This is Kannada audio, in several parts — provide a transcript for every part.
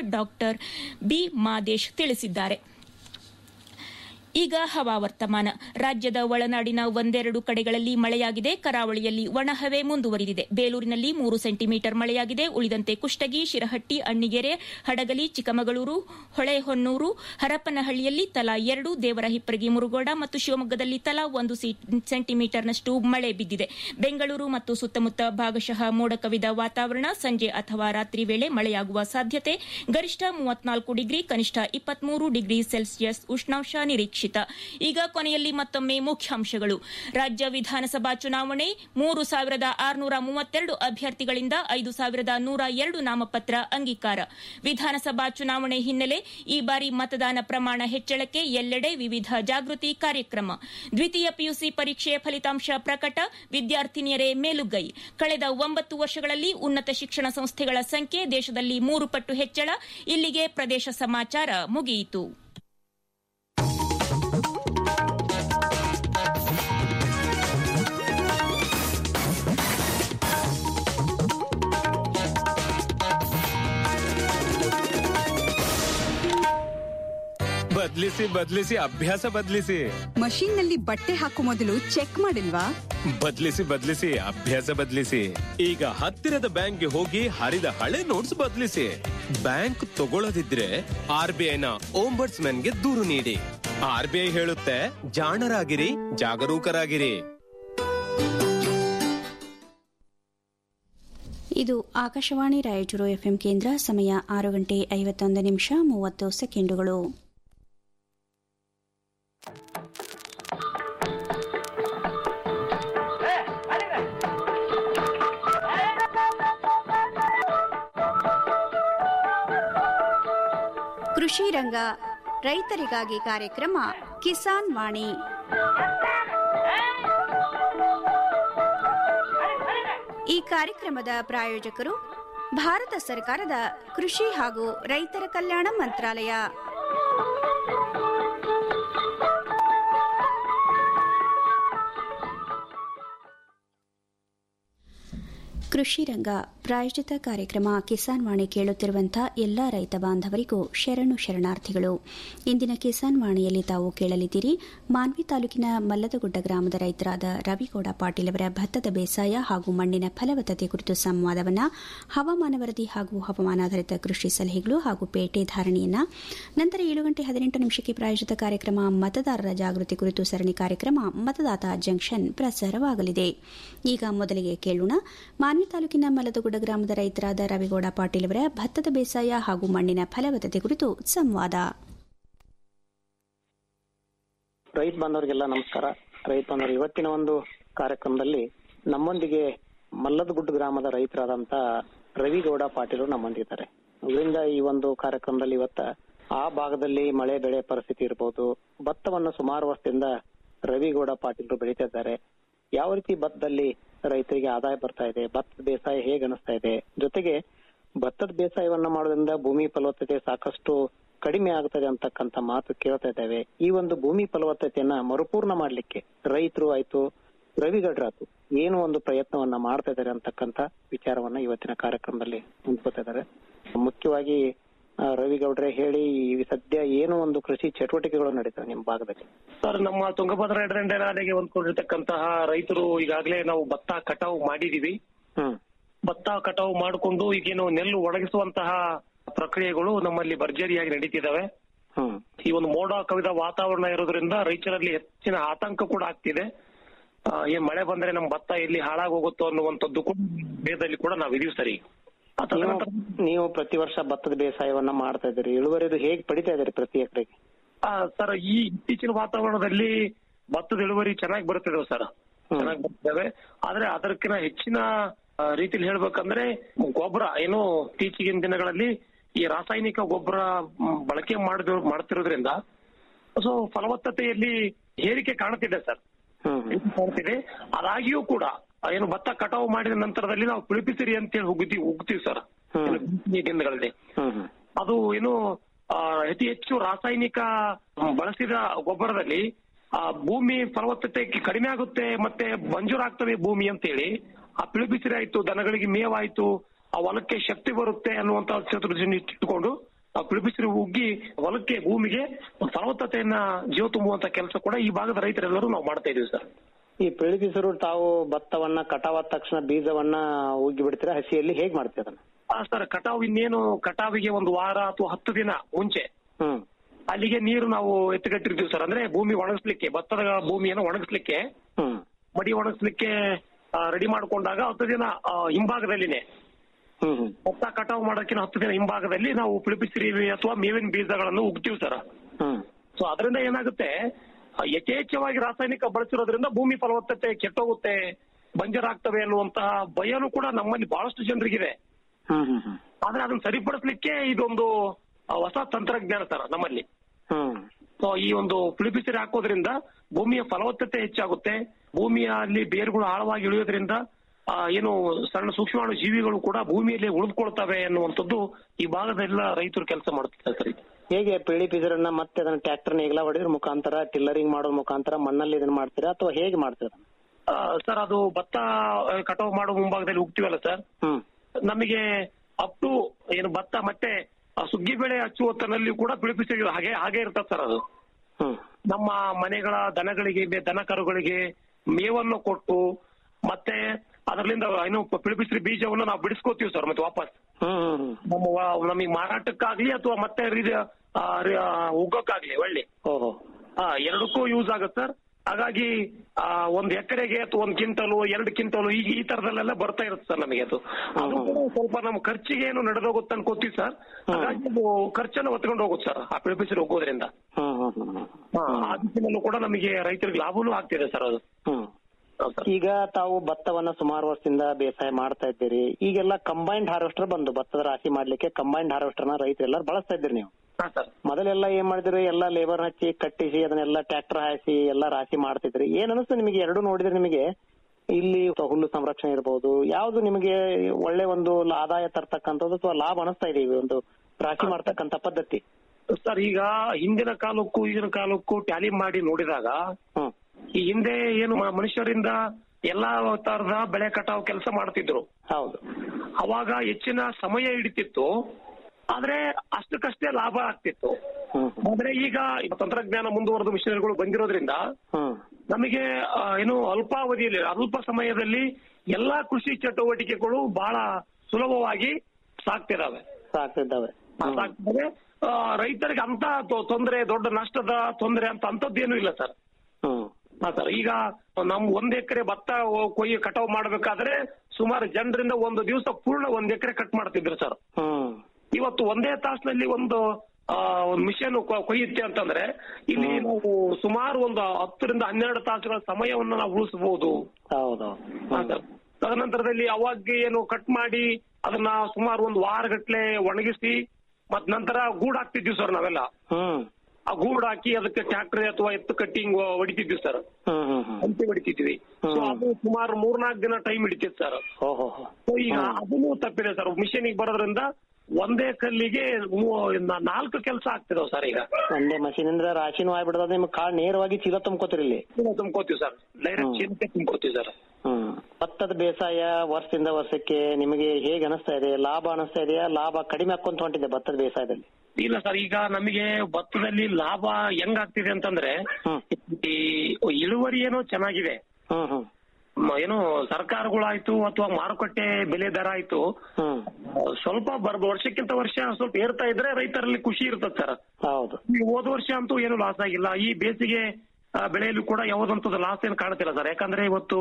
ಡಾಕ್ಟರ್ ಬಿ ಮಾದೇಶ್ ತಿಳಿಸಿದ್ದಾರೆ ಈಗ ಹವಾವರ್ತಮಾನ ರಾಜ್ಯದ ಒಳನಾಡಿನ ಒಂದೆರಡು ಕಡೆಗಳಲ್ಲಿ ಮಳೆಯಾಗಿದೆ ಕರಾವಳಿಯಲ್ಲಿ ಒಣಹವೆ ಮುಂದುವರಿದಿದೆ ಬೇಲೂರಿನಲ್ಲಿ ಮೂರು ಸೆಂಟಿಮೀಟರ್ ಮಳೆಯಾಗಿದೆ ಉಳಿದಂತೆ ಕುಷ್ಟಗಿ ಶಿರಹಟ್ಟಿ ಅಣ್ಣಿಗೆರೆ ಹಡಗಲಿ ಚಿಕ್ಕಮಗಳೂರು ಹೊಳೆಹೊನ್ನೂರು ಹರಪನಹಳ್ಳಿಯಲ್ಲಿ ತಲಾ ಎರಡು ದೇವರಹಿಪ್ಪರಗಿ ಮುರುಗೋಡ ಮತ್ತು ಶಿವಮೊಗ್ಗದಲ್ಲಿ ತಲಾ ಒಂದು ಸೆಂಟಿಮೀಟರ್ನಷ್ಟು ಮಳೆ ಬಿದ್ದಿದೆ ಬೆಂಗಳೂರು ಮತ್ತು ಸುತ್ತಮುತ್ತ ಭಾಗಶಃ ಮೋಡ ಕವಿದ ವಾತಾವರಣ ಸಂಜೆ ಅಥವಾ ರಾತ್ರಿ ವೇಳೆ ಮಳೆಯಾಗುವ ಸಾಧ್ಯತೆ ಗರಿಷ್ಠ ಮೂವತ್ನಾಲ್ಕು ಡಿಗ್ರಿ ಕನಿಷ್ಠ ಇಪ್ಪತ್ಮೂರು ಡಿಗ್ರಿ ಸೆಲ್ಸಿಯಸ್ ಉಷ್ಣಾಂಶ ನಿರೀಕ್ಷಿತ ಈಗ ಕೊನೆಯಲ್ಲಿ ಮತ್ತೊಮ್ಮೆ ಮುಖ್ಯಾಂಶಗಳು ರಾಜ್ಯ ವಿಧಾನಸಭಾ ಚುನಾವಣೆ ಮೂರು ಸಾವಿರದ ಆರುನೂರ ಮೂವತ್ತೆರಡು ಅಭ್ಯರ್ಥಿಗಳಿಂದ ಐದು ಸಾವಿರದ ನೂರ ಎರಡು ನಾಮಪತ್ರ ಅಂಗೀಕಾರ ವಿಧಾನಸಭಾ ಚುನಾವಣೆ ಹಿನ್ನೆಲೆ ಈ ಬಾರಿ ಮತದಾನ ಪ್ರಮಾಣ ಹೆಚ್ಚಳಕ್ಕೆ ಎಲ್ಲೆಡೆ ವಿವಿಧ ಜಾಗೃತಿ ಕಾರ್ಯಕ್ರಮ ದ್ವಿತೀಯ ಪಿಯುಸಿ ಪರೀಕ್ಷೆಯ ಫಲಿತಾಂಶ ಪ್ರಕಟ ವಿದ್ಯಾರ್ಥಿನಿಯರೇ ಮೇಲುಗೈ ಕಳೆದ ಒಂಬತ್ತು ವರ್ಷಗಳಲ್ಲಿ ಉನ್ನತ ಶಿಕ್ಷಣ ಸಂಸ್ಥೆಗಳ ಸಂಖ್ಯೆ ದೇಶದಲ್ಲಿ ಮೂರು ಪಟ್ಟು ಹೆಚ್ಚಳ ಇಲ್ಲಿಗೆ ಪ್ರದೇಶ ಸಮಾಚಾರ ಮುಗಿಯಿತು ಬದ್ಲಿಸಿ ಬದ್ಲಿಸಿ ಅಭ್ಯಾಸ ಬದ್ಲಿಸಿ ಮಷೀನ್ ನಲ್ಲಿ ಬಟ್ಟೆ ಹಾಕೋ ಮೊದಲು ಚೆಕ್ ಮಾಡಿಲ್ವಾ ಬದ್ಲಿಸಿ ಬದ್ಲಿಸಿ ಅಭ್ಯಾಸ ಬದ್ಲಿಸಿ ಈಗ ಹತ್ತಿರದ ಬ್ಯಾಂಕ್ಗೆ ಹೋಗಿ ಹರಿದ ಹಳೆ ನೋಟ್ಸ್ ಬದ್ಲಿಸಿ ಬ್ಯಾಂಕ್ ತಗೊಳ್ಳದಿದ್ರೆ ಆರ್ ಬಿ ಐನ ಓಂಬರ್ಟ್ಸ್ ಗೆ ದೂರು ನೀಡಿ ಆರ್ ಬಿ ಐ ಹೇಳುತ್ತೆ ಜಾಣರಾಗಿರಿ ಜಾಗರೂಕರಾಗಿರಿ ಇದು ಆಕಾಶವಾಣಿ ರಾಯಚೂರು ಎಫ್ಎಂ ಕೇಂದ್ರ ಸಮಯ ಆರು ಗಂಟೆ ಐವತ್ತೊಂದು ನಿಮಿಷ ಮೂವತ್ತು ಸೆಕೆಂಡುಗಳು ಕೃಷಿ ರಂಗ ರೈತರಿಗಾಗಿ ಕಾರ್ಯಕ್ರಮ ಕಿಸಾನ್ ವಾಣಿ ಈ ಕಾರ್ಯಕ್ರಮದ ಪ್ರಾಯೋಜಕರು ಭಾರತ ಸರ್ಕಾರದ ಕೃಷಿ ಹಾಗೂ ರೈತರ ಕಲ್ಯಾಣ ಮಂತ್ರಾಲಯ ಕೃಷಿ ರಂಗ ಪ್ರಾಯೋಜಿತ ಕಾರ್ಯಕ್ರಮ ಕಿಸಾನ್ ವಾಣಿ ಕೇಳುತ್ತಿರುವಂತಹ ಎಲ್ಲಾ ರೈತ ಬಾಂಧವರಿಗೂ ಶರಣು ಶರಣಾರ್ಥಿಗಳು ಇಂದಿನ ಕಿಸಾನ್ ವಾಣಿಯಲ್ಲಿ ತಾವು ಕೇಳಲಿದ್ದೀರಿ ಮಾನ್ವಿ ತಾಲೂಕಿನ ಮಲ್ಲದಗುಡ್ಡ ಗ್ರಾಮದ ರೈತರಾದ ರವಿಗೌಡ ಪಾಟೀಲ್ ಅವರ ಭತ್ತದ ಬೇಸಾಯ ಹಾಗೂ ಮಣ್ಣಿನ ಫಲವತ್ತತೆ ಕುರಿತು ಸಂವಾದವನ್ನ ಹವಾಮಾನ ವರದಿ ಹಾಗೂ ಹವಾಮಾನಾಧಾರಿತ ಕೃಷಿ ಸಲಹೆಗಳು ಹಾಗೂ ಪೇಟೆ ಧಾರಣೆಯನ್ನ ನಂತರ ಏಳು ಗಂಟೆ ಹದಿನೆಂಟು ನಿಮಿಷಕ್ಕೆ ಪ್ರಾಯೋಜಿತ ಕಾರ್ಯಕ್ರಮ ಮತದಾರರ ಜಾಗೃತಿ ಕುರಿತು ಸರಣಿ ಕಾರ್ಯಕ್ರಮ ಮತದಾತ ಜಂಕ್ಷನ್ ಪ್ರಸಾರವಾಗಲಿದೆ ಈಗ ಮೊದಲಿಗೆ ಕೇಳೋಣ ಮಾನ್ವಿ ತಾಲೂಕಿನ ಮಲದಗುಡ್ಡ ಗ್ರಾಮದ ರೈತರಾದ ರವಿಗೌಡ ಪಾಟೀಲ್ ಅವರ ಭತ್ತದ ಬೇಸಾಯ ಹಾಗೂ ಮಣ್ಣಿನ ಫಲವತ್ತತೆ ಕುರಿತು ಸಂವಾದ ರೈತ ಬಾಂಧವರಿಗೆಲ್ಲ ನಮಸ್ಕಾರ ರೈತ ಬಾಂಧವರು ಇವತ್ತಿನ ಒಂದು ಕಾರ್ಯಕ್ರಮದಲ್ಲಿ ನಮ್ಮೊಂದಿಗೆ ಮಲ್ಲದಗುಡ್ಡ ಗ್ರಾಮದ ರೈತರಾದಂತ ರವಿಗೌಡ ಪಾಟೀಲ್ ನಮ್ಮೊಂದಿದ್ದಾರೆ ಅವರಿಂದ ಈ ಒಂದು ಕಾರ್ಯಕ್ರಮದಲ್ಲಿ ಇವತ್ತ ಆ ಭಾಗದಲ್ಲಿ ಮಳೆ ಬೆಳೆ ಪರಿಸ್ಥಿತಿ ಇರಬಹುದು ಭತ್ತವನ್ನು ಸುಮಾರು ವರ್ಷದಿಂದ ರವಿಗೌಡ ಪಾಟೀಲ್ರು ಬೆಳೀತಾ ಇದ್ದಾರೆ ಯಾವ ರೀತಿ ಭತ್ತದಲ್ಲಿ ರೈತರಿಗೆ ಆದಾಯ ಬರ್ತಾ ಇದೆ ಭತ್ತದ ಬೇಸಾಯ ಹೇಗೆ ಅನಿಸ್ತಾ ಇದೆ ಜೊತೆಗೆ ಭತ್ತದ ಬೇಸಾಯವನ್ನ ಮಾಡೋದ್ರಿಂದ ಭೂಮಿ ಫಲವತ್ತತೆ ಸಾಕಷ್ಟು ಕಡಿಮೆ ಆಗ್ತದೆ ಅಂತಕ್ಕಂತ ಮಾತು ಕೇಳ್ತಾ ಇದ್ದೇವೆ ಈ ಒಂದು ಭೂಮಿ ಫಲವತ್ತತೆಯನ್ನ ಮರುಪೂರ್ಣ ಮಾಡ್ಲಿಕ್ಕೆ ರೈತರು ಆಯ್ತು ರವಿಗಡ್ರಾತು ಏನು ಒಂದು ಪ್ರಯತ್ನವನ್ನ ಮಾಡ್ತಾ ಇದ್ದಾರೆ ಅಂತಕ್ಕಂತ ವಿಚಾರವನ್ನ ಇವತ್ತಿನ ಕಾರ್ಯಕ್ರಮದಲ್ಲಿ ಹೊಂದ್ಕೋತಾ ಇದ್ದಾರೆ ಮುಖ್ಯವಾಗಿ ಆ, ರವಿಗೌಡ್ರೆ ಹೇಳಿ ಈ ಸದ್ಯ ಏನು ಒಂದು ಕೃಷಿ ಚಟುವಟಿಕೆಗಳು ನಡೀತವೆ ನಿಮ್ಮ ಭಾಗದಲ್ಲಿ ಸರ್ ನಮ್ಮ ತುಂಗಭದ್ರಾ ಎಡದಂಡೆ ನಾಲೆಗೆ ಹೊಂದ್ಕೊಂಡಿರ್ತಕ್ಕಂತಹ ರೈತರು ಈಗಾಗಲೇ ನಾವು ಭತ್ತ ಕಟಾವು ಮಾಡಿದೀವಿ ಹ್ಮ್ ಭತ್ತ ಕಟಾವು ಮಾಡಿಕೊಂಡು ಈಗೇನು ನೆಲ್ಲು ಒಣಗಿಸುವಂತಹ ಪ್ರಕ್ರಿಯೆಗಳು ನಮ್ಮಲ್ಲಿ ಭರ್ಜರಿಯಾಗಿ ನಡೀತಿದಾವೆ ಹ್ಮ್ ಈ ಒಂದು ಮೋಡ ಕವಿದ ವಾತಾವರಣ ಇರೋದ್ರಿಂದ ರೈತರಲ್ಲಿ ಹೆಚ್ಚಿನ ಆತಂಕ ಕೂಡ ಆಗ್ತಿದೆ ಆ, ಏನ್ ಮಳೆ ಬಂದ್ರೆ ನಮ್ಮ ಭತ್ತ ಎಲ್ಲಿ ಹಾಳಾಗಿ ಹೋಗುತ್ತೋ ಅನ್ನುವಂಥದ್ದು ಕೂಡ ಭೇದದಲ್ಲಿ ಕೂಡ ನಾವು ಇದೀವಿ ಸರಿ ಆ ನೀವು ತದನಂತರ ನೀವು ಪ್ರತಿ ವರ್ಷ ಭತ್ತದ ಬೇಸಾಯವನ್ನ ಮಾಡ್ತಾ ಇದ್ದೀರಿ ಇಳುವರಿದು ಹೇಗೆ ಪಡಿತಾ ಇದ್ದೀರಿ ಪ್ರತಿ ಎಕರೆಗೆ ಆ, ಸರ್ ಈ ಇತ್ತೀಚಿನ ವಾತಾವರಣದಲ್ಲಿ ಭತ್ತದ ಇಳುವರಿ ಚೆನ್ನಾಗಿ ಬರುತ್ತಿದೆ ಸರ್ ಚೆನ್ನಾಗಿ ಬರ್ತಿದ್ದಾವೆ ಆದ್ರೆ ಅದಕ್ಕಿಂತ ಹೆಚ್ಚಿನ ಆ, ರೀತಿಯಲ್ಲಿ ಹೇಳ್ಬೇಕಂದ್ರೆ ಗೊಬ್ಬರ ಏನು ಇತ್ತೀಚಿನ ದಿನಗಳಲ್ಲಿ ಈ ರಾಸಾಯನಿಕ ಗೊಬ್ಬರ ಮ್, ಬಳಕೆ ಮಾಡಿದ ಮಾಡ್ತಿರೋದ್ರಿಂದ ಸೊ ಫಲವತ್ತತೆಯಲ್ಲಿ ಏರಿಕೆ ಕಾಣ್ತಿದೆ ಸರ್ ಕಾಣ್ತಿದೆ ಅದಾಗಿಯೂ ಕೂಡ ಆ, ಏನು ಭತ್ತ ಕಟಾವು ಮಾಡಿದ ನಂತರದಲ್ಲಿ ನಾವು ಪುಳಿಪಿಸಿರಿ ಅಂತೇಳಿ ಹೋಗ್ತೀವಿ ಹೋಗ್ತೀವಿ ಸರ್ ಈ ದಿನಗಳಲ್ಲಿ ಅದು ಏನು ಆ, ಅತಿ ಹೆಚ್ಚು ರಾಸಾಯನಿಕ ಬಳಸಿದ ಗೊಬ್ಬರದಲ್ಲಿ ಆ ಭೂಮಿ ಫಲವತ್ತತೆ ಕಡಿಮೆ ಆಗುತ್ತೆ ಮತ್ತೆ ಮಂಜೂರಾಗ್ತದೆ ಭೂಮಿ ಅಂತೇಳಿ ಆ ಪಿಳಿಪಿಸಿರಿ ಆಯ್ತು ದನಗಳಿಗೆ ಮೇವಾಯ್ತು ಆ ಹೊಲಕ್ಕೆ ಶಕ್ತಿ ಬರುತ್ತೆ ಅನ್ನುವಂತ ದೃಷ್ಟಿಯನ್ನು ಇಟ್ಟುಕೊಂಡು ಪಿಳಿಪಿಸಿರಿ ಉಗ್ಗಿ ಹೊಲಕ್ಕೆ ಭೂಮಿಗೆ ಒಂದು ಫಲವತ್ತತೆಯನ್ನ ಜೀವ ತುಂಬುವಂತ ಕೆಲಸ ಕೂಡ ಈ ಭಾಗದ ರೈತರೆಲ್ಲರೂ ನಾವು ಮಾಡ್ತಾ ಇದೀವಿ ಸರ್ ಈ ಪಿಳಿಪಿಸರು ತಾವು ಭತ್ತವನ್ನ ಕಟಾವಾದ ತಕ್ಷಣ ಬೀಜವನ್ನ ಉಗ್ಗಿ ಬಿಡ್ತೀರಾ ಹಸಿಯಲ್ಲಿ ಹೇಗ್ ಮಾಡ್ತೀರ ಅದನ್ನ ಆ ಸರ್ ಕಟಾವ್ ಇನ್ನೇನು ಕಟಾವಿಗೆ ಒಂದು ವಾರ ಅಥವಾ ಹತ್ತು ದಿನ ಮುಂಚೆ ಹ್ಮ್ ಅಲ್ಲಿಗೆ ನೀರು ನಾವು ಎತ್ತುಗಟ್ಟಿರ್ತೀವಿ ಸರ್ ಅಂದ್ರೆ ಭೂಮಿ ಒಣಗಿಸ್ಲಿಕ್ಕೆ ಭತ್ತದ ಭೂಮಿಯನ್ನು ಒಣಗಿಸ್ಲಿಕ್ಕೆ ಹ್ಮ್ ಮಡಿ ಒಣಗಿಸ್ಲಿಕ್ಕೆ ರೆಡಿ ಮಾಡ್ಕೊಂಡಾಗ ಹತ್ತು ದಿನ ಆ, ಹಿಂಭಾಗದಲ್ಲಿನೇ ಹ್ಮ್ ಹ್ಮ್ ಭತ್ತ ಕಟಾವು ಮಾಡೋಕ್ಕಿಂತ ಹತ್ತು ದಿನ ಹಿಂಭಾಗದಲ್ಲಿ ನಾವು ಪಿಳಿಪಿಸಿರಿ ಅಥವಾ ಮೇವಿನ ಬೀಜಗಳನ್ನು ಉಗ್ತೀವಿ ಸರ್ ಹ್ಮ್ ಸೊ ಅದರಿಂದ ಏನಾಗುತ್ತೆ ಆ, ಯಥೇಚ್ಛವಾಗಿ ರಾಸಾಯನಿಕ ಬಳಸಿರೋದ್ರಿಂದ ಭೂಮಿ ಫಲವತ್ತತೆ ಕೆಟ್ಟೋಗುತ್ತೆ ಬಂಜರಾಗ್ತವೆ ಅನ್ನುವಂತಹ ಭಯನೂ ಕೂಡ ನಮ್ಮಲ್ಲಿ ಬಹಳಷ್ಟು ಜನರಿಗಿದೆ ಹ್ಮ್ ಹ್ಮ್ ಹ್ಮ್ ಆದ್ರೆ ಅದನ್ನ ಸರಿಪಡಿಸ್ಲಿಕ್ಕೆ ಇದೊಂದು ಆ, ಹೊಸ ತಂತ್ರಜ್ಞಾನ ಸರ್ ನಮ್ಮಲ್ಲಿ ಹ್ಮ್ ಸೊ ಈ ಒಂದು ಪುಳಿಪಿಸಿರಿ ಹಾಕೋದ್ರಿಂದ ಭೂಮಿಯ ಫಲವತ್ತತೆ ಹೆಚ್ಚಾಗುತ್ತೆ ಭೂಮಿಯಲ್ಲಿ ಬೇರುಗಳು ಆಳವಾಗಿ ಇಳಿಯೋದ್ರಿಂದ ಆ, ಏನು ಸಣ್ಣ ಸೂಕ್ಷ್ಮಾಣು ಜೀವಿಗಳು ಕೂಡ ಭೂಮಿಯಲ್ಲಿ ಉಳಿದುಕೊಳ್ತವೆ ಅನ್ನುವಂಥದ್ದು ಈ ಭಾಗದ ಎಲ್ಲ ರೈತರು ಕೆಲಸ ಮಾಡುತ್ತಿದ್ದಾರೆ ಸರ್ ಈಗ. ಹೇಗೆ ಪಿಳಿ ಪಿಸರನ್ನ ಮತ್ತೆ ಅದನ್ನ ಟ್ರ್ಯಾಕ್ಟರ್ ನೇಗ್ಲ ಹೊಡೆದ್ರ ಮುಖಾಂತರ ಟಿಲ್ಲರಿಂಗ್ ಮಾಡೋ ಮುಖಾಂತರ ಮಣ್ಣಲ್ಲಿ ಇದನ್ನ ಮಾಡ್ತೀರಾ ಅಥವಾ ಹೇಗೆ ಮಾಡ್ತೀರಾ ಆ, ಸರ್ ಅದು ಭತ್ತ ಆ, ಕಟಾವು ಮಾಡೋ ಮುಂಭಾಗದಲ್ಲಿ ಹೋಗ್ತೀವಲ್ಲ ಸರ್ ಹ್ಮ್ ನಮಗೆ ಅಪ್ ಟು ಏನು ಭತ್ತ ಮತ್ತೆ ಆ ಸುಗ್ಗಿ ಬೆಳೆ ಹಚ್ಚುವ ಹೊತ್ತಿನಲ್ಲಿ ಕೂಡ ಪಿಳಿಪಿಸಿ ಹಾಗೆ ಹಾಗೆ ಇರ್ತದೆ ಸರ್ ಅದು ಹ್ಮ್ ನಮ್ಮ ಮನೆಗಳ ದನಗಳಿಗೆ ಬೆ- ದನ ಕರುಗಳಿಗೆ ಮೇವನ್ನು ಕೊಟ್ಟು ಮತ್ತೆ ಅದರಿಂದ ಏನು ಪಿಳಿಪಿಸ್ರಿ ಬೀಜವನ್ನು ನಾವು ಬಿಡಿಸ್ಕೋತೀವಿ ಸರ್ ಮತ್ತೆ ವಾಪಸ್ ಹ್ಮ್ ಹ್ಮ್ ಹ್ಮ್ ನಮ್ಮ ವ- ನಮಗೆ ಮಾರಾಟಕ್ಕಾಗ್ಲಿ ಅಥವಾ ಮತ್ತೆ ರೀತಿ ಆ, ರಿ- ಆ, ಉಗ್ಗಕ್ಕಾಗ್ಲಿ ಒಳ್ಳೆ ಓಹೋ ಆ, ಎರಡಕ್ಕೂ ಯೂಸ್ ಆಗುತ್ತೆ ಸರ್ ಹಾಗಾಗಿ ಆ, ಒಂದ್ ಎಕರೆಗೆ ಅಥವಾ ಒಂದ್ ಕ್ವಿಂಟಲು ಎರಡು ಕ್ವಿಂಟಲು ಈಗ ಈ ತರದಲ್ಲೆಲ್ಲ ಬರ್ತಾ ಇರುತ್ತೆ ಸರ್ ನಮಗೆ ಅದು ಅದು ಕೂಡ ಸ್ವಲ್ಪ ನಮ್ಮ ಖರ್ಚಿಗೆ ಏನು ನಡೆದೋಗುತ್ತೆ ಅನ್ಕೋತೀವಿ ಸರ್ ಹಾಗಾಗಿ ಅದು ಖರ್ಚನ್ನು ಹೊತ್ಕೊಂಡು ಹೋಗುತ್ತೆ ಸರ್ ಆ ಪಿಳಿಪಿಸಿರಿ ಹೋಗೋದ್ರಿಂದ ಹ್ಮ್ ಹ್ಮ್ ಹ್ಮ್ ಹ್ಮ್ ಹಾ, ಆ ದಿಕ್ಕಿನಲ್ಲೂ ಕೂಡ ನಮಗೆ ರೈತರಿಗೆ ಲಾಭನೂ ಆಗ್ತಿದೆ ಸರ್ ಅದು ಹ್ಮ್ ಹೌದು ಸರ್. ಈಗ ತಾವು ಭತ್ತವನ್ನ ಸುಮಾರು ವರ್ಷದಿಂದ ಬೇಸಾಯ ಮಾಡ್ತಾ ಇದ್ದೀರಿ ಈಗೆಲ್ಲ ಕಂಬೈನ್ಡ್ ಹಾರ್ವೆಸ್ಟರ್ ಬಂದು ಭತ್ತದ ರಾಶಿ ಮಾಡ್ಲಿಕ್ಕೆ ಕಂಬೈನ್ಡ್ ಹಾರ್ವೆಸ್ಟರ್ನ ರೈತರೆಲ್ಲ ಬಳಸ್ತಾ ಇದ್ದೀರಿ ನೀವು ಹಾ ಸರ್ ಮೊದಲೆಲ್ಲ ಏನ್ ಮಾಡಿದ್ರಿ ಎಲ್ಲ ಲೇಬರ್ ಹಚ್ಚಿ ಕಟ್ಟಿಸಿ ಅದನ್ನೆಲ್ಲ ಟ್ರ್ಯಾಕ್ಟರ್ ಹಾಯಿಸಿ ಎಲ್ಲ ರಾಶಿ ಮಾಡ್ತಿದ್ರಿ ಏನ್ ಅನಿಸ್ತು ನಿಮಗೆ ಎರಡು ನೋಡಿದ್ರೆ ನಿಮಗೆ ಇಲ್ಲಿ ಹುಲ್ಲು ಸಂರಕ್ಷಣೆ ಇರಬಹುದು ಯಾವ್ದು ನಿಮಗೆ ಒಳ್ಳೆ ಒಂದು ಆದಾಯ ತರ್ತಕ್ಕಂಥದ್ದು ಅಥವಾ ಲಾಭ ಅನಿಸ್ತಾ ಇದೆ ಈ ಒಂದು ರಾಶಿ ಮಾಡ್ತಕ್ಕಂಥ ಪದ್ಧತಿ ಸರ್ ಈಗ ಹಿಂದಿನ ಕಾಲಕ್ಕೂ ಈಗಿನ ಕಾಲಕ್ಕೂ ಟ್ಯಾಲಿ ಮಾಡಿ ನೋಡಿದಾಗ ಹ್ಮ್ ಈ ಹಿಂದೆ ಏನು ಮ- ಮನುಷ್ಯರಿಂದ ಎಲ್ಲಾ ತರದ ಬೆಳೆ ಕಟಾವು ಕೆಲಸ ಮಾಡ್ತಿದ್ರು ಹೌದು ಅವಾಗ ಹೆಚ್ಚಿನ ಸಮಯ ಹಿಡಿತಿತ್ತು ಆದ್ರೆ ಅಷ್ಟಕ್ಕಷ್ಟೇ ಲಾಭ ಆಗ್ತಿತ್ತು ಹ್ಮ್ ಆದ್ರೆ ಈಗ ತಂತ್ರಜ್ಞಾನ ಮುಂದುವರೆದ ಮಿಷನರಿಗಳು ಬಂದಿರೋದ್ರಿಂದ ಹ್ಮ್ ನಮಗೆ ಆ, ಏನು ಅಲ್ಪಾವಧಿಯಲ್ಲಿ ಅಲ್ಪ ಸಮಯದಲ್ಲಿ ಎಲ್ಲಾ ಕೃಷಿ ಚಟುವಟಿಕೆಗಳು ಬಹಳ ಸುಲಭವಾಗಿ ಸಾಗ್ತಿದಾವೆ ಸಾಕ್ತಿದ್ದಾವೆ ಹ್ಮ್. ಸಾಗ್ತಿದಾವೆ ಆ, ರೈತರಿಗೆ ಅಂತ ತೊ- ತೊಂದ್ರೆ ದೊಡ್ಡ ನಷ್ಟದ ತೊಂದರೆ ಅಂತ ಅಂತದ್ದೇನು ಇಲ್ಲ ಸರ್ ಹ್ಮ್ ಹಾ ಸರ್ ಈಗ ನಮ್ ಒಂದ್ ಎಕರೆ ಭತ್ತ ಒ- ಕೊಯ್ಯಿ ಕಟಾವು ಮಾಡ್ಬೇಕಾದ್ರೆ ಸುಮಾರು ಜನರಿಂದ ಒಂದು ದಿವಸ ಪೂರ್ಣ ಒಂದ್ ಎಕರೆ ಕಟ್ ಮಾಡ್ತಿದ್ರು ಸರ್ ಹ್ಮ್ ಇವತ್ತು ಒಂದೇ ತಾಸಿನಲ್ಲಿ ಒಂದು ಆ, ಒಂದು ಮಿಷನ್ ಕೊಯ್ಯುತ್ತೆ ಅಂತಂದ್ರೆ ಇಲ್ಲಿ ನಾವು ಸುಮಾರು ಒಂದು ಹತ್ತರಿಂದ ಹನ್ನೆರಡು ತಾಸುಗಳ ಸಮಯವನ್ನು ನಾವು ಉಳಿಸಬಹುದು ಹೌದೌದು ಸರ್ ತದನಂತರದಲ್ಲಿ ಅವಾಗ ಏನು ಕಟ್ ಮಾಡಿ ಅದನ್ನ ಸುಮಾರು ಒಂದು ವಾರಗಟ್ಲೆ ಒಣಗಿಸಿ ಮತ್ ನಂತರ ಗೂಡ್ ಹಾಕ್ತಿದ್ವಿ ಸರ್ ನಾವೆಲ್ಲ ಹ್ಮ್ ಆ ಗೂಡ್ ಹಾಕಿ ಅದಕ್ಕೆ ಟ್ರ್ಯಾಕ್ಟರ್ ಅಥವಾ ಎತ್ತು ಕಟ್ಟಿಂಗ್ ಹೊಡಿತಿದ್ವಿ ಸರ್ ಹ್ಮ್ ಹ್ಮ್ ಹ್ಮ್ ಹಂತಿ ಹೊಡಿತಿದ್ವಿ ಸೊ ಅದು ಸುಮಾರು ಮೂರ್ನಾಲ್ಕು ದಿನ ಟೈಮ್ ಹಿಡಿತಿತ್ತು ಸರ್ ಓಹೋ ಸೊ ಈಗ ಅದನ್ನು ತಪ್ಪಿದೆ ಸರ್ ಮಿಷನಿಗೆ ಬರೋದ್ರಿಂದ ಒಂದೇ ಕಲ್ಲಿಗೆ ಮೂ- ನಾ- ನಾಲ್ಕು ಕೆಲಸ ಆಗ್ತಿದಾವ್ ಸರ್ ಈಗ ಒಂದೇ ಮಷೀನ್ ಇಂದ ರಾಶಿನೂ ಆಗ್ಬಿಡ್ತದ ನಿಮ್ಗೆ ಕಾಳು ನೇರವಾಗಿ ಚೀಲ ತುಂಬ್ಕೋತೀರಿ ಇಲ್ಲಿ ಚೀಲ ತುಂಬ್ಕೋತೀವಿ ಸರ್ ಡೈರೆಕ್ಟ್ ಚೀಲಕ್ಕೆ ತುಂಬ್ಕೋತೀವಿ ಸರ್ ಹ್ಮ್ ಭತ್ತದ ಬೇಸಾಯ ವರ್ಷದಿಂದ ವರ್ಷಕ್ಕೆ ನಿಮಗೆ ಹೇಗೆ ಅನಿಸ್ತಾ ಇದೆ ಲಾಭ ಅನಿಸ್ತಾ ಇದೆಯಾ ಲಾಭ ಕಡಿಮೆ ಹಾಕೊಂತ ಹೊಂಟಿದೆ ಭತ್ತದ ಬೇಸಾಯದಲ್ಲಿ ಇಲ್ಲ ಸರ್ ಈಗ ನಮಗೆ ಭತ್ತದಲ್ಲಿ ಲಾಭ ಹೆಂಗಾಗ್ತಿದೆ ಅಂತಂದ್ರೆ ಹ್ಮ್. ಈ ಇಳುವರಿ ಏನೋ ಚೆನ್ನಾಗಿದೆ ಹ್ಮ್ ಹ್ಮ್ ಮ- ಏನು ಸರ್ಕಾರಗಳಾಯ್ತು ಅಥವಾ ಮಾರುಕಟ್ಟೆ ಬೆಲೆ ದರ ಆಯ್ತು ಹ್ಮ್ ಸ್ವಲ್ಪ ಬರ್ ವರ್ಷಕ್ಕಿಂತ ವರ್ಷ ಸ್ವಲ್ಪ ಏರ್ತಾ ಇದ್ರೆ ರೈತರಲ್ಲಿ ಖುಷಿ ಇರ್ತದೆ ಸರ್ ಹೌದು ಈ ಹೋದ ವರ್ಷ ಅಂತೂ ಏನು ಲಾಸ್ ಆಗಿಲ್ಲ ಈ ಬೇಸಿಗೆ ಆ, ಬೆಳೆಯಲ್ಲೂ ಕೂಡ ಯಾವುದಂತದ ಲಾಸ್ ಏನು ಕಾಣ್ತಿಲ್ಲ ಸರ್ ಯಾಕಂದ್ರೆ ಇವತ್ತು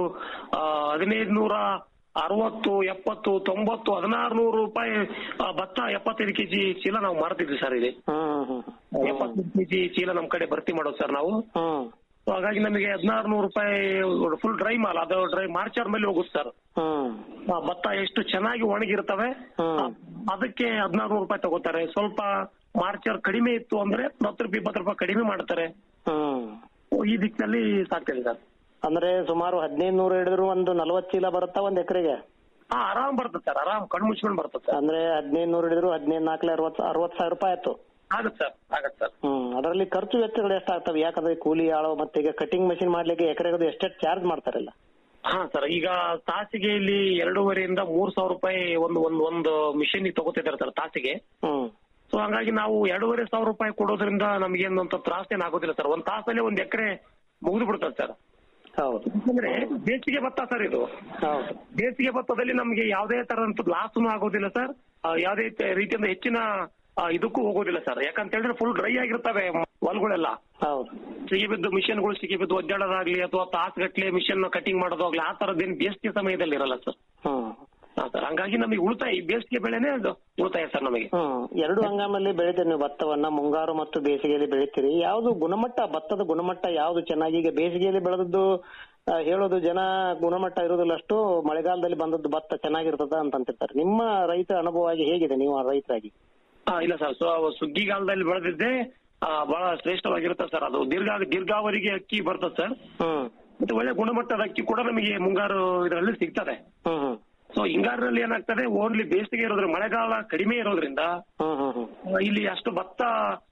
ಹದಿನೈದು ನೂರ ಅರವತ್ತು ಎಪ್ಪತ್ತು ತೊಂಬತ್ತು ಹದಿನಾರು ನೂರು ರೂಪಾಯಿ ಆ, ಭತ್ತ ಎಪ್ಪತ್ತೈದು ಕೆಜಿ ಚೀಲ ನಾವು ಮಾರ್ತಿದ್ವಿ ಸರ್ ಇಲ್ಲಿ ಹ್ಮ್ ಹ್ಮ್ ಹ್ಮ್ ಎಪ್ಪತ್ತೈದು ಕೆಜಿ ಚೀಲ ನಮ್ ಕಡೆ ಭರ್ತಿ ಮಾಡೋದು ಸರ್ ನಾವು ಹ್ಮ್ So ಹಾಗಾಗಿ ನಮಗೆ ಹದಿನಾರು ನೂರು ರೂಪಾಯಿ ಫುಲ್ ಡ್ರೈ ಮಾಲ್ ಅದು ಡ್ರೈ ಮಾರ್ಚರ್ ಮೇಲೆ ಹೋಗುತ್ತೆ ಸರ್ ಹ್ಮ್ ಆ, ಭತ್ತ ಎಷ್ಟು ಚೆನ್ನಾಗಿ ಒಣಗಿರ್ತವೆ ಹ್ಮ್. ಆ, ಅದಕ್ಕೆ ಹದಿನಾರು ನೂರು ರೂಪಾಯಿ ತಗೋತಾರೆ ಸ್ವಲ್ಪ ಮಾರ್ಚರ್ ಕಡಿಮೆ ಇತ್ತು ಅಂದ್ರೆ ಹತ್ತು ರೂಪಾಯಿ ಇಪ್ಪತ್ತು ರೂಪಾಯಿ ಕಡಿಮೆ ಮಾಡ್ತಾರೆ ಹ್ಮ್ ಈ ದಿಕ್ಕಿನಲ್ಲಿ ಸಾಕ್ತಿದೆ ಸರ್ ಅಂದ್ರೆ ಸುಮಾರು ಹದಿನೈದು ನೂರು ಹಿಡಿದ್ರು ಒಂದು ನಲವತ್ತು ಚೀಲ ಬರುತ್ತಾ ಒಂದ್ ಎಕರೆಗೆ ಹಾ ಆರಾಮ್ ಬರ್ತದೆ ಸರ್ ಆರಾಮ್ ಕಣ್ಣು ಮುಚ್ಕೊಂಡು ಬರ್ತದೆ ಸರ್ ಅಂದ್ರೆ ಹದಿನೈದು ನೂರು ಹಿಡಿದ್ರು ಹದಿನೈದು ನಾಲ್ಕಲೆ ಅರವತ್ತು ಅರವತ್ತು ಸಾವಿರ ರೂಪಾಯಿ ಆಯ್ತು ಆಗತ್ತೆ ಸರ್ ಆಗತ್ತೆ ಸರ್ ಹ್ಮ್ ಅದರಲ್ಲಿ ಖರ್ಚು ವೆಚ್ಚಗಳು ಎಷ್ಟಾಗ್ತವೆ ಯಾಕಂದ್ರೆ ಕೂಲಿ ಆಳು ಮತ್ತೆ ಈಗ ಕಟಿಂಗ್ ಮಷಿನ್ ಮಾಡ್ಲಿಕ್ಕೆ ಎಕರೆಗೆ ಎಷ್ಟೆಷ್ಟು ಚಾರ್ಜ್ ಮಾಡ್ತಾರಲ್ಲ ಹಾ ಸರ್ ಈಗ ತಾಸಿಗೆ ಇಲ್ಲಿ ಎರಡೂವರೆಯಿಂದ ಮೂರ್ ಸಾವಿರ ರೂಪಾಯಿ ಒಂದು ಒಂದು ಒಂದು ಮಿಷನ್ ತಗೋತಿದ್ದಾರೆ ಸರ್ ತಾಸಿಗೆ ಹ್ಮ್ ಸೊ ಹಂಗಾಗಿ ನಾವು ಎರಡೂವರೆ ಸಾವಿರ ರೂಪಾಯಿ ಕೊಡೋದ್ರಿಂದ ನಮ್ಗೇನು ಅಂತ ತ್ರಾಸ ಏನಾಗೋದಿಲ್ಲ ಸರ್ ಒಂದ್ ತಾಸಲ್ಲಿ ಒಂದ್ ಎಕರೆ ಮುಗಿದು ಬಿಡ್ತದೆ ಸರ್ ಹೌದು ಅಂದ್ರೆ ಬೇಸಿಗೆ ಭತ್ತ ಸರ್ ಇದು ಹೌದು ಬೇಸಿಗೆ ಭತ್ತದಲ್ಲಿ ನಮ್ಗೆ ಯಾವುದೇ ತರದಂತ ಲಾಸ್ನು ಆಗೋದಿಲ್ಲ ಸರ್ ಯಾವುದೇ ತ- ರೀತಿಯಿಂದ ಹೆಚ್ಚಿನ ಆ, ಇದಕ್ಕೂ ಹೋಗೋದಿಲ್ಲ ಸರ್ ಯಾಕಂತ ಹೇಳಿದ್ರೆ ಫುಲ್ ಡ್ರೈ ಆಗಿರ್ತವೆ ಹೊಲಗಳೆಲ್ಲ ಹೌದು ಸಿಗಿ ಬಿದ್ದು ಮಿಷನ್ಗಳು ಸಿಗಿ ಬಿದ್ದು ಒದ್ದಾಡೋದಾಗ್ಲಿ ಅಥವಾ ತಾಸುಗಟ್ಲೆ ಮಿಷನ್ ಕಟಿಂಗ್ ಮಾಡೋದಾಗ್ಲಿ ಆ ತರದ್ದೇನು ಬೇಸಿಗೆ ಸಮಯದಲ್ಲಿ ಇರಲ್ಲ ಸರ್ ಹ್ಮ್ ಹಾ ಸರ್ ಹಂಗಾಗಿ ನಮಗೆ ಉಳಿತಾಯ ಈ ಬೇಸಿಗೆ ಬೆಳೆನೇ ಅದು ಉಳಿತಾಯ ಸರ್ ನಮಗೆ ಹ್ಮ್ ಎರಡು ಹಂಗಾಮಲ್ಲಿ ಬೆಳಿತೀರಿ ನೀವು ಭತ್ತವನ್ನ ಮುಂಗಾರು ಮತ್ತು ಬೇಸಿಗೆಯಲ್ಲಿ ಬೆಳಿತೀರಿ ಯಾವ್ದು ಗುಣಮಟ್ಟ ಭತ್ತದ ಗುಣಮಟ್ಟ ಯಾವ್ದು ಚೆನ್ನಾಗಿ ಈಗ ಬೇಸಿಗೆಯಲ್ಲಿ ಬೆಳೆದದ್ದು ಆ, ಹೇಳೋದು ಜನ ಗುಣಮಟ್ಟ ಇರೋದಿಲ್ಲ ಅಷ್ಟು ಮಳೆಗಾಲದಲ್ಲಿ ಬಂದದ್ದು ಭತ್ತ ಚೆನ್ನಾಗಿರ್ತದ ಅಂತ ಅಂತಿರ್ತಾರೆ ನಿಮ್ಮ ರೈತ ಅನುಭವವಾಗಿ ಹೇಗಿದೆ ನೀವು ಆ ರೈತರಾಗಿ ಹಾ ಇಲ್ಲ ಸರ್ ಸೊ ಸುಗ್ಗಿಗಾಲದಲ್ಲಿ ಬೆಳೆದಿದ್ದೆ ಆ, ಬಹಳ ಶ್ರೇಷ್ಠವಾಗಿರುತ್ತೆ ಸರ್ ಅದು ದೀರ್ಘ ದೀರ್ಘಾವಧಿಗೆ ಅಕ್ಕಿ ಬರ್ತದೆ ಸರ್ ಹ್ಮ್ ಮತ್ತೆ ಒಳ್ಳೆ ಗುಣಮಟ್ಟದ ಅಕ್ಕಿ ಕೂಡ ನಮಗೆ ಮುಂಗಾರು ಇದರಲ್ಲಿ ಸಿಗ್ತದೆ ಹ್ಮ್ ಹ್ಮ್ ಸೊ ಹಿಂಗಾರಿನಲ್ಲಿ ಏನಾಗ್ತದೆ ಓನ್ಲಿ ಬೇಸಿಗೆ ಇರೋದ್ರಿಂದ ಮಳೆಗಾಲ ಕಡಿಮೆ ಇರೋದ್ರಿಂದ ಹ್ಮ್ ಹ್ಮ್ ಹ್ಮ್ ಆ, ಇಲ್ಲಿ ಅಷ್ಟು ಭತ್ತ